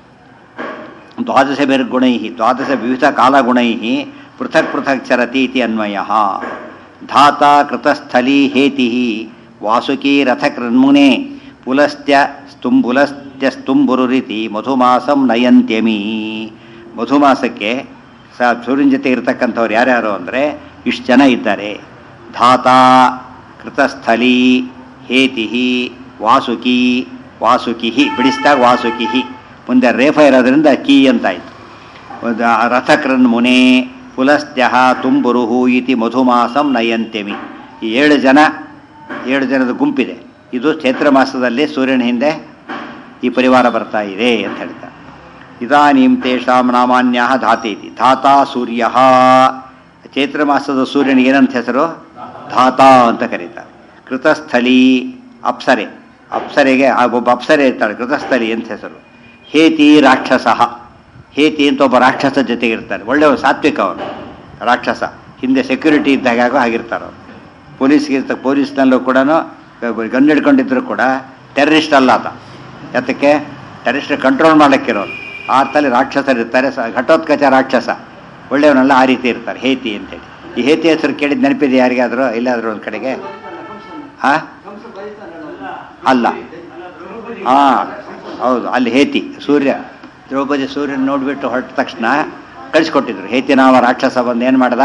ದ್ವಾದಶ ಗುಣೈ ದ್ವಾದಶ ವಿವಿಧ ಕಾಲಗುಣೈ ಪೃಥಕ್ ಪೃಥಕ್ ಚರತಿ ಇತಿ ಅನ್ವಯ ಧಾತ ಕೃತಸ್ಥಲಿ ಹೇತಿ ವಾಸುಕಿ ರಥಕೃನ್ಮುನೆ ಪುಲಸ್ತ್ಯ ಸ್ತುಂಬುಲಸ್ ನಿತ್ಯಸ್ತುಂಬುರು ರೀತಿ ಮಧುಮಾಸಂ ನಯಂತ್ಯಮಿ ಮಧುಮಾಸಕ್ಕೆ ಸ ಸೂರ್ಯನ ಜೊತೆ ಇರ್ತಕ್ಕಂಥವ್ರು ಯಾರ್ಯಾರು ಅಂದರೆ ಇಷ್ಟು ಜನ ಇದ್ದಾರೆ ಧಾತಾ ಕೃತಸ್ಥಲಿ ಹೇತಿ ವಾಸುಕಿ ವಾಸುಕಿ ಬಿಡಿಸಿದಾಗ ವಾಸುಕಿ ಮುಂದೆ ರೇಫ ಇರೋದ್ರಿಂದ ಕೀ ಅಂತಾಯಿತು ಒಂದು ಆ ರಥಕೃನ್ ಮುನೆ ಪುಲಸ್ತ್ಯ ತುಂಬುರುಹು ಇತಿ ಮಧುಮಾಸಂ ನಯಂತ್ಯಮಿ ಈ ಏಳು ಜನ ಏಳು ಜನದ ಗುಂಪಿದೆ ಇದು ಚೈತ್ರ ಮಾಸದಲ್ಲಿ ಸೂರ್ಯನ ಹಿಂದೆ ಈ ಪರಿವಾರ ಬರ್ತಾ ಇದೆ ಅಂತ ಹೇಳ್ತಾರೆ ಇದಾನೀಂ ತೇಷಾಂ ನಾಮಾನ್ಯ ಧಾತೇತಿ ಧಾತಾ ಸೂರ್ಯ ಚೈತ್ರ ಮಾಸದ ಸೂರ್ಯನಿಗೆ ಏನಂತ ಹೆಸರು ಧಾತಾ ಅಂತ ಕರೀತಾರೆ ಕೃತಸ್ಥಲಿ ಅಪ್ಸರೆ ಅಪ್ಸರೆಗೆ ಆ ಒಬ್ಬ ಅಪ್ಸರೆ ಇರ್ತಾಳೆ ಕೃತಸ್ಥಲಿ ಅಂತ ಹೆಸರು ಹೇತಿ ರಾಕ್ಷಸ ಹೇತಿ ಅಂತ ಒಬ್ಬ ರಾಕ್ಷಸ ಜೊತೆಗೆ ಇರ್ತಾರೆ ಒಳ್ಳೆ ಸಾತ್ವಿಕ ಅವನು ರಾಕ್ಷಸ ಹಿಂದೆ ಸೆಕ್ಯೂರಿಟಿ ಇದ್ದಾಗ ಆಗೋ ಆಗಿರ್ತಾರೆ ಅವರು ಪೊಲೀಸ್ಗೆ ಇರ್ತ ಪೊಲೀಸ್ನಲ್ಲೂ ಕೂಡ ಗನ್ ಹಿಡ್ಕೊಂಡಿದ್ರು ಕೂಡ ಟೆರರಿಸ್ಟ್ ಅಲ್ಲ ಆತ ಯಾತಕ್ಕೆ ಟೆರರಿಸ್ಟ್ ಕಂಟ್ರೋಲ್ ಮಾಡಕ್ಕಿರೋರು ಆ ಅರ್ಥದಲ್ಲಿ ರಾಕ್ಷಸರು ಇರ್ತಾರೆ ಸ- ಘಟೋತ್ಕಚ ರಾಕ್ಷಸ ಒಳ್ಳೆಯವನೆಲ್ಲ ಆ ರೀತಿ ಇರ್ತಾರೆ ಹೇತಿ ಅಂತೇಳಿ ಈ ಹೇತಿ ಹೆಸರು ಕೇಳಿದ ನೆನಪಿದೆ ಯಾರಿಗಾದರೂ ಎಲ್ಲಾದರೂ ಒಂದು ಕಡೆಗೆ ಹಾ ಅಲ್ಲ ಹಾ ಹೌದು ಅಲ್ಲಿ ಹೇತಿ ಸೂರ್ಯ ದ್ರೌಪದಿ ಸೂರ್ಯನ ನೋಡಿಬಿಟ್ಟು ಹೊರಟ ತಕ್ಷಣ ಕಳಿಸ್ಕೊಟ್ಟಿದ್ರು ಹೇತಿ ನಾವ ರಾಕ್ಷಸ ಬಂದು ಏನು ಮಾಡ್ದ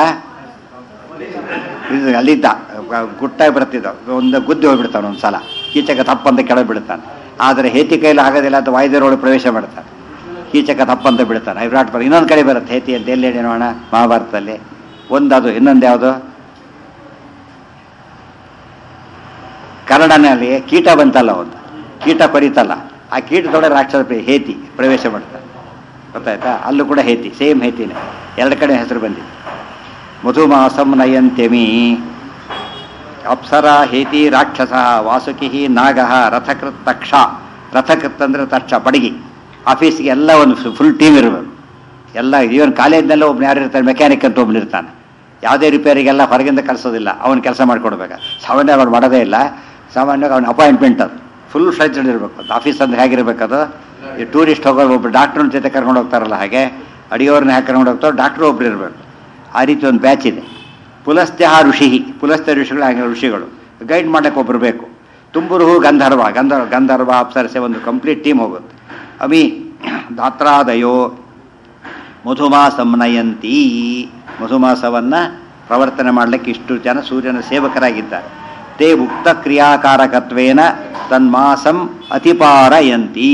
ಇದು ಅಲ್ಲಿದ್ದ ಗುಟ್ಟಾಗಿ ಬರ್ತಿದ್ದ ಒಂದು ಗುದ್ದಿ ಹೋಗ್ಬಿಡ್ತಾನೆ ಒಂದು ಸಲ ಕೀಚಕ ತಪ್ಪಂತ ಕೆಳಗೆ ಬಿಡ್ತಾನೆ ಆದರೆ ಹೇತಿ ಕೈಲಿ ಆಗೋದಿಲ್ಲ ಅಂತ ವಾಯುದೇವರೊಳಗೆ ಪ್ರವೇಶ ಮಾಡ್ತಾನೆ ಕೀಚಕ ತಪ್ಪಂತ ಬಿಡ್ತಾನೆ ವಿರಾಟ್ ಬರ ಇನ್ನೊಂದು ಕಡೆ ಬರುತ್ತೆ ಹೇತಿ ಅಂತ ಎಲ್ಲಿ ಹೇಳಿ ನೋಡೋಣ ಮಹಾಭಾರತದಲ್ಲಿ ಒಂದು ಅದು ಇನ್ನೊಂದು ಯಾವುದು ಕನ್ನಡನಲ್ಲಿ ಕೀಟ ಬಂತಲ್ಲ ಒಂದು ಕೀಟ ಕೊರಿತಲ್ಲ ಆ ಕೀಟದೊಳಗೆ ರಾಕ್ಷಸ ಪ್ರ- ಹೇತಿ ಪ್ರವೇಶ ಮಾಡ್ತಾರೆ ಗೊತ್ತಾಯ್ತಾ ಅಲ್ಲೂ ಕೂಡ ಹೇತಿ ಸೇಮ್ ಹೇತಿನೇ ಎರಡು ಕಡೆ ಹೆಸರು ಬಂದಿದೆ ಮಧುಮಾಸಂ ನಯಂತ್ಯಮಿ ಅಪ್ಸರ ಹೇತಿ ರಾಕ್ಷಸ ವಾಸುಕಿ ನಾಗ ರಥಕೃತ್ ತಕ್ಷ ರಥಕೃತ್ ಅಂದ್ರೆ ತಕ್ಷ ಬಡಗಿ ಆಫೀಸ್ಗೆ ಎಲ್ಲ ಒಂದು ಫುಲ್ ಟೀಮ್ ಇರಬೇಕು ಎಲ್ಲ ಈವನ್ ಕಾಲೇಜ್ನಲ್ಲೇ ಒಬ್ನು ಯಾರು ಇರ್ತಾರೆ ಮೆಕ್ಯಾನಿಕ್ ಅಂತ ಒಬ್ನು ಇರ್ತಾನೆ ಯಾವುದೇ ರಿಪೇರಿಗೆಲ್ಲ ಹೊರಗಿಂದ ಕಳಿಸೋದಿಲ್ಲ ಅವನು ಕೆಲಸ ಮಾಡಿಕೊಡ್ಬೇಕು ಸಾಮಾನ್ಯವಾಗಿ ಅವ್ನು ಮಾಡೋದೇ ಇಲ್ಲ ಸಾಮಾನ್ಯವಾಗಿ ಅವನ ಅಪಾಯಿಂಟ್ಮೆಂಟ್ ಅದು ಫುಲ್ ಫ್ಲೆಜ್ಡ್ ಇರಬೇಕು ಅದು ಆಫೀಸ್ ಅಂದ್ರೆ ಹೇಗಿರ್ಬೇಕು ಅದು ಈ ಟೂರಿಸ್ಟ್ ಹೋಗೋರು ಒಬ್ಬರು ಡಾಕ್ಟ್ರನ್ನ ಜೊತೆ ಕರ್ಕೊಂಡು ಹೋಗ್ತಾರಲ್ಲ ಹಾಗೆ ಅಡಿಗೆಯವ್ರನ್ನ ಹೇಗೆ ಕರ್ಕೊಂಡು ಹೋಗ್ತಾರೋ ಡಾಕ್ಟ್ರು ಒಬ್ರು ಇರಬೇಕು ಆ ರೀತಿ ಒಂದು ಬ್ಯಾಚ್ ಇದೆ ಪುಲಸ್ತ್ಯ ಋಷಿ ಪುಲಸ್ತ್ಯ ಋಷಿಗಳು ಹಾಗೆ ಋಷಿಗಳು ಗೈಡ್ ಮಾಡಕ್ಕೆ ಒಬ್ಬರು ಬೇಕು ತುಂಬುರು ಗಂಧರ್ವ ಗಂಧರ್ವ ಗಂಧರ್ವ ಅಪ್ಸರಸೆ ಒಂದು ಕಂಪ್ಲೀಟ್ ಟೀಮ್ ಹೋಗುತ್ತೆ ಅಮಿ ದಾತ್ರಾದಯೋ ಮಧುಮಾಸಂ ನಯಂತಿ ಮಧುಮಾಸವನ್ನು ಪ್ರವರ್ತನೆ ಮಾಡಲಿಕ್ಕೆ ಇಷ್ಟು ಜನ ಸೂರ್ಯನ ಸೇವಕರಾಗಿದ್ದಾರೆ ತೇ ಉಕ್ತ ಕ್ರಿಯಾಕಾರಕತ್ವೇನ ತನ್ಮಾಸಂ ಅತಿಪಾರಯಂತಿ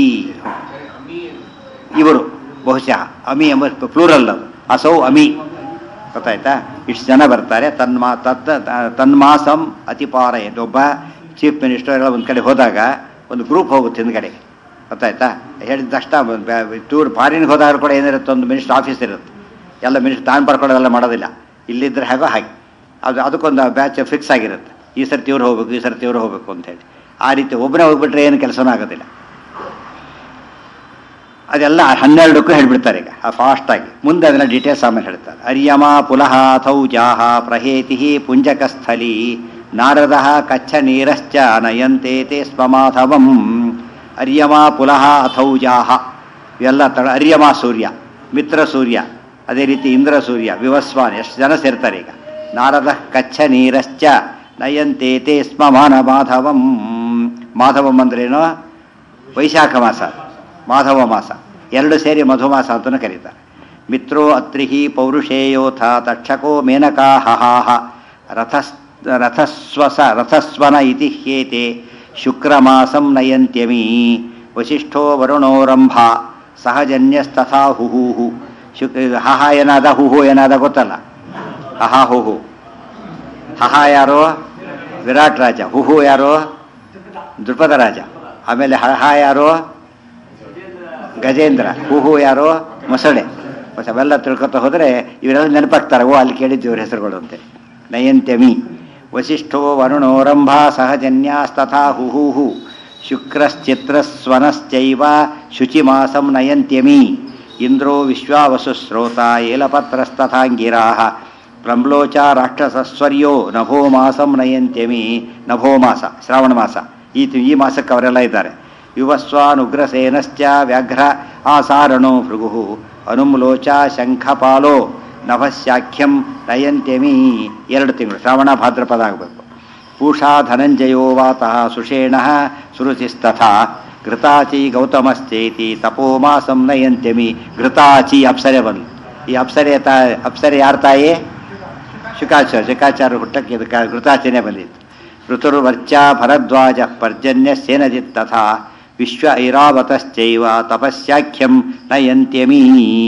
ಇವರು ಬಹುಶಃ ಅಮಿ ಎಂಬ ಪ್ಲೂರಲ್ ಅದು ಅಸೌ ಅಮಿ ಗೊತ್ತಾಯ್ತಾ ಇಷ್ಟು ಜನ ಬರ್ತಾರೆ ತನ್ಮಾ ತತ್ ತನ್ಮಾಸಂ ಅತಿಪಾರಯಂತಿ ಒಬ್ಬ ಚೀಫ್ ಮಿನಿಸ್ಟರ್ ಎಲ್ಲ ಒಂದು ಕಡೆ ಹೋದಾಗ ಒಂದು ಗ್ರೂಪ್ ಹೋಗುತ್ತೆ ಹಿಂದ್ಗಡೆ ಗೊತ್ತಾಯ್ತಾ ಹೇಳಿದ ತಕ್ಷಣ ಟೂರ್ ಫಾರಿನ್ಗೆ ಹೋದಾಗ ಕೂಡ ಏನಿರುತ್ತೆ ಒಂದು ಮಿನಿಸ್ಟರ್ ಆಫೀಸ್ ಇರುತ್ತೆ ಎಲ್ಲ ಮಿನಿಸ್ಟರ್ ತಾನು ಬರ್ಕೊಳ್ಳೋದೆಲ್ಲ ಮಾಡೋದಿಲ್ಲ ಇಲ್ಲಿದ್ದರೆ ಹಾಗೋ ಹಾಗೆ ಅದು ಅದಕ್ಕೊಂದು ಬ್ಯಾಚ್ ಫಿಕ್ಸ್ ಆಗಿರುತ್ತೆ ಈ ಸರ್ತಿ ಇವ್ರು ಹೋಗ್ಬೇಕು ಈ ಸರ್ತಿ ಇವ್ರು ಹೋಗ್ಬೇಕು ಅಂತೇಳಿ ಆ ರೀತಿ ಒಬ್ಬನೇ ಹೋಗ್ಬಿಟ್ರೆ ಏನು ಕೆಲಸನೂ ಆಗೋದಿಲ್ಲ ಅದೆಲ್ಲ ಹನ್ನೆರಡಕ್ಕೂ ಹೇಳ್ಬಿಡ್ತಾರೆ ಈಗ ಫಾಸ್ಟಾಗಿ ಮುಂದೆ ಅದನ್ನ ಡೀಟೇಲ್ಸ್ ಆಮೇಲೆ ಹೇಳ್ತಾರೆ ಅರ್ಯಮ ಪುಲಹ ಥೌಜಾಹ ಪ್ರಹೇತಿ ಪುಂಜಕಸ್ಥಲಿ ನಾರದ ಕಚ್ಚ ನೀರಶ್ಚ ನಯಂತೇತೆ ಸ್ವಮಾಧವಂ ಅರ್ಯಮ ಪುಲಹ ಅಥೌಜಾಹ ಇವೆಲ್ಲ ತ ಅರ್ಯಮ ಸೂರ್ಯ ಮಿತ್ರ ಸೂರ್ಯ ಅದೇ ರೀತಿ ಇಂದ್ರ ಸೂರ್ಯ ವಿವಸ್ವಾನ್ ಎಷ್ಟು ಜನ ಸೇರ್ತಾರೆ ಈಗ ನಾರದ ಕಚ್ಚ ನೀರಶ್ಚ ನಯಂತೇತೆ ಸ್ಮ ಮಾನ ಮಾಧವಂ ಮಾಧವಂ ಅಂದ್ರೇನು ವೈಶಾಖ ಮಾಸ ಮಾಧವ ಮಾಸ ಎರಡು ಸೇರಿ ಮಧುಮಾಸ ಅಂತಲೂ ಕರೀತಾರೆ ಮಿತ್ರೋ ಅತ್ರಿಹಿ ಪೌರುಷೇಯೋಥ ತಕ್ಷಕೋ ಮೇನಕಾ ಹಹಾಹ ರಥಸ್ ರಥಸ್ವಸ ರಥಸ್ವನ ಇತಿ ಹ್ಯೇತೆ ಶುಕ್ರಮಾಸಂ ನಯಂತ್ಯಮಿ ವಸಿಷ್ಠೋ ವರುಣೋರಂಭ ಸಹಜನ್ಯಸ್ತಥಾ ಹುಹೂಹು ಶುಕ್ ಹಹ ಏನಾದ ಹುಹು ಏನಾದ ಗೊತ್ತಲ್ಲ ಹಹ ಹುಹು ಹಹ ಯಾರು ವಿರಾಟ್ ರಾಜ ಹುಹು ಯಾರು ದೃಪದ ರಾಜ ಆಮೇಲೆ ಹಹ ಯಾರು ಗಜೇಂದ್ರ ಹೂಹು ಯಾರು ಮೊಸಳೆ ಹೊಸ ಅವೆಲ್ಲ ತಿಳ್ಕೊತ ಹೋದರೆ ಇವರೆಲ್ಲ ನೆನಪಾಗ್ತಾರೆ ಓ ಅಲ್ಲಿ ಕೇಳಿದ್ದು ಇವ್ರ ಹೆಸರುಗಳು ಅಂತೆ ನಯಂತ್ಯಮಿ ವಸಿಷ್ಠೋ ವರುಣೋರಂಭ ಸಹಜನ್ಯಾಸ್ತಥಾ ಹುಹೂಹು ಶುಕ್ರಶ್ಚಿತ್ರಸ್ವನಶ್ಚೈವ ಶುಚಿಮಾಸಂ ನಯಂತ್ಯಮಿ ಇಂದ್ರೋ ವಿಶ್ವಾವಸುಸ್ರೋತ ಏಲಪತ್ರಸ್ತಥಾಂಗಿರಾ ಪ್ರಮ್ಲೋಚ ರಾಕ್ಷಸಸ್ವರ್ಯೋ ನಭೋ ಮಾಸಂ ನಯಂತ್ಯಮಿ ನಭೋ ಮಾಸ ಶ್ರಾವಣ ಮಾಸ ಈ ತಿ- ಈ ಮಾಸಕ್ಕೆ ಅವರೆಲ್ಲ ಇದ್ದಾರೆ ಯುವಸ್ವಾನುಗ್ರಸೇನಶ್ಚ ವ್ಯಾಘ್ರ ಆಸಾರಣೋ ಭೃಗು ಅನುಮ್ಲೋಚ ಶಂಖಪಾಲೋ ನಭಸ್ಯಾಖ್ಯಂ ನಯಂತ್ಯಮಿ ಎರಡು ತಿಂಗಳು ಶ್ರಾವಣ ಭಾದ್ರಪದ ಆಗಬೇಕು ಪೂಷಾ ಧನಂಜಯೋ ವಾತಃ ಸುಷೇಣ ಸುರುಚಿಸ್ತಥಾ ಘೃತಾಚಿ ಗೌತಮಶ್ಚೇತಿ ತಪೋಮಾಸಂ ನಯಂತ್ಯಮಿ ಘೃತಾಚಿ ಅಪ್ಸರೆ ಬಂದು ಈ ಅಪ್ಸರೆ ತಾ ಅಪ್ಸರೆ ಯಾರ ತಾಯಿ ಶುಕಾಚಾರ್ಯ ಶುಕಾಚಾರ್ಯ ಹುಟ್ಟಕ್ಕೆ ಇದಕ್ಕೆ ಘೃತಾಚನೆ ಬಂದಿತ್ತು ಋತುರ್ವರ್ಚ ಭರದ್ವಾಜ ಪರ್ಜನ್ಯ ಸೇನಜಿತ್ ತಥಾ ವಿಶ್ವ ಐರಾವತಶ್ಚೈವ ತಪಸ್ಯಾಖ್ಯಂ ನಯಂತ್ಯಮೀ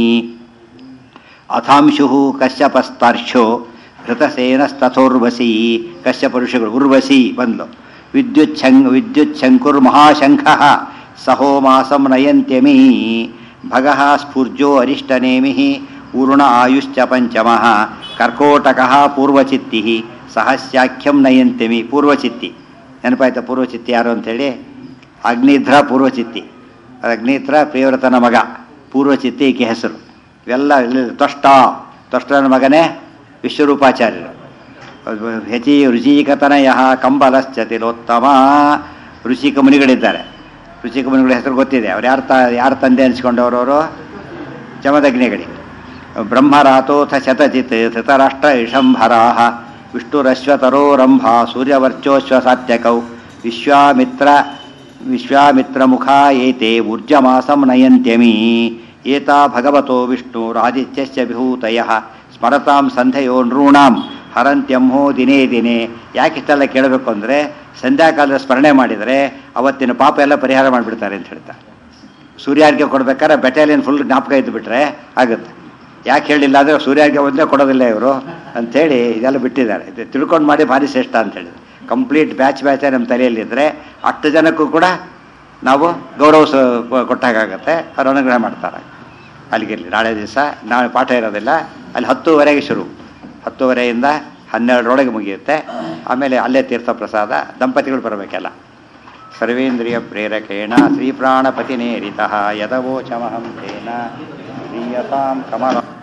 ಅಥಾಂಶು ಕಶ್ಯಪಸ್ತಾರ್ಶ್ಯೋ ಘೃತಸೇನಸ್ತಥೋರ್ವಸಿ ಕಶ್ಯಪ ಋಷಿಗಳು ಉರ್ವಸಿ ಬಂದ್ಲು ವಿದ್ಯುತ್ ಶಂಕ್ ವಿದ್ಯುತ್ ಶಂಕುರ್ ಮಹಾಶಂಖ ಸಹೋಮಾಸಂ ನಯಂತ್ಯಮಿ ಭಗಃ ಸ್ಫೂರ್ಜೋ ಅರಿಷ್ಟನೇಮಿ ಊರುಣ ಆಯುಶ್ಚ ಪಂಚಮಃ ಕರ್ಕೋಟಕಃ ಪೂರ್ವಚಿತ್ತಿ ಸಹಸ್ಯಾಖ್ಯಂ ನಯಂತ್ಯಮಿ ಪೂರ್ವಚಿತ್ತಿ ನೆನಪಾಯ್ತಾ ಪೂರ್ವಚಿತ್ತಿ ಯಾರು ಅಂತೇಳಿ ಅಗ್ನಿಧ್ರ ಪೂರ್ವಚಿತ್ತಿ ಅಗ್ನಿಧ್ರ ಪ್ರಿಯವ್ರತನ ಮಗ ಪೂರ್ವಚಿತ್ತಿ ಈಕೆ ಹೆಸರು ಇವೆಲ್ಲ ಇಲ್ಲಿ ತೊಷ್ಟ ತೊಷ್ಟನ ಮಗನೇ ವಿಶ್ವರೂಪಾಚಾರ್ಯರು ಹೆಚಿ ರುಚಿಕತನಯ ಕಂಬಲಶ್ಚ ತಿಲೋತ್ತಮ ಋಷಿಕ ಮುನಿಗಳಿದ್ದಾರೆ ಋಷಿಕ ಮುನಿಗಳ ಹೆಸರು ಗೊತ್ತಿದೆ ಅವ್ರು ಯಾರು ತ ಯಾರು ತಂದೆ ಅನಿಸ್ಕೊಂಡವ್ರವರು ಜಮದಗ್ನಿಗಳಿ ಬ್ರಹ್ಮರಾತೋಥ ಶತಜಿತ್ ಧೃತರಾಷ್ಟ್ರ ಇಷಂಭರಾ ವಿಷ್ಣುರಶ್ವತರೋರಂಭ ಸೂರ್ಯವರ್ಚೋಶ್ವ ಸಾತ್ಯಕೌ ವಿಶ್ವಾಮಿತ್ರ ವಿಶ್ವಾಮಿತ್ರಮುಖ ಏತೆ ಊರ್ಜಮಾಸಂ ನಯಂತ್ಯಮಿ ಏತಾ ಭಗವತೋ ವಿಷ್ಣುರಾದಿತ್ಯಶ್ಚ ವಿಭೂತಯ ಸ್ಮರತಾಂ ಸಂಧ್ಯಯೋ ನೃಣಾಂ ಹರಂತ್ಯಂಹೋ ದಿನೇ ದಿನೇ ಯಾಕೆ ಇಷ್ಟೆಲ್ಲ ಕೇಳಬೇಕು ಅಂದರೆ ಸಂಧ್ಯಾಕಾಲದ ಸ್ಮರಣೆ ಮಾಡಿದರೆ ಅವತ್ತಿನ ಪಾಪ ಎಲ್ಲ ಪರಿಹಾರ ಮಾಡಿಬಿಡ್ತಾರೆ ಅಂತ ಹೇಳ್ತಾರೆ ಸೂರ್ಯಾರ್ಘ್ಯ ಕೊಡ್ಬೇಕಾದ್ರೆ ಬೆಟಾಲಿಯನ್ ಫುಲ್ ಜ್ಞಾಪಕ ಇದ್ದು ಬಿಟ್ರೆ ಆಗುತ್ತೆ ಯಾಕೆ ಹೇಳಿಲ್ಲ ಅಂದರೆ ಸೂರ್ಯಾರ್ಘ್ಯ ಒಂದೇ ಕೊಡೋದಿಲ್ಲ ಇವರು ಅಂಥೇಳಿ ಇದೆಲ್ಲ ಬಿಟ್ಟಿದ್ದಾರೆ ಇದು ತಿಳ್ಕೊಂಡು ಮಾಡಿ ಭಾರಿ ಶ್ರೇಷ್ಠ ಅಂತ ಹೇಳಿದ್ರು ಕಂಪ್ಲೀಟ್ ಬ್ಯಾಚ್ ಬ್ಯಾಚೇ ನಮ್ಮ ತಲೆಯಲ್ಲಿದ್ದರೆ ಅಷ್ಟು ಜನಕ್ಕೂ ಕೂಡ ನಾವು ಗೌರವ ಸ ಕೊಟ್ಟಾಗತ್ತೆ ಅವ್ರು ಅನುಗ್ರಹ ಮಾಡ್ತಾರೆ ಅಲ್ಲಿಗಿರಲಿ ನಾಳೆ ದಿವಸ ನಾಳೆ ಪಾಠ ಇರೋದಿಲ್ಲ ಅಲ್ಲಿ ಹತ್ತುವರೆಗೆ ಶುರು ಹತ್ತುವರೆಯಿಂದ ಹನ್ನೆರಡರೊಳಗೆ ಮುಗಿಯುತ್ತೆ ಆಮೇಲೆ ಅಲ್ಲೇ ತೀರ್ಥ ಪ್ರಸಾದ ದಂಪತಿಗಳು ಬರಬೇಕೆಲ್ಲ ಸರ್ವೇಂದ್ರಿಯ ಪ್ರೇರಕೇಣ ಶ್ರೀಪ್ರಾಣಪತಿನೇರಿತಃ ಯದವೋಚಮಹಂ ತೇನ ಶ್ರೀಯತಾಂ ಕಮಲ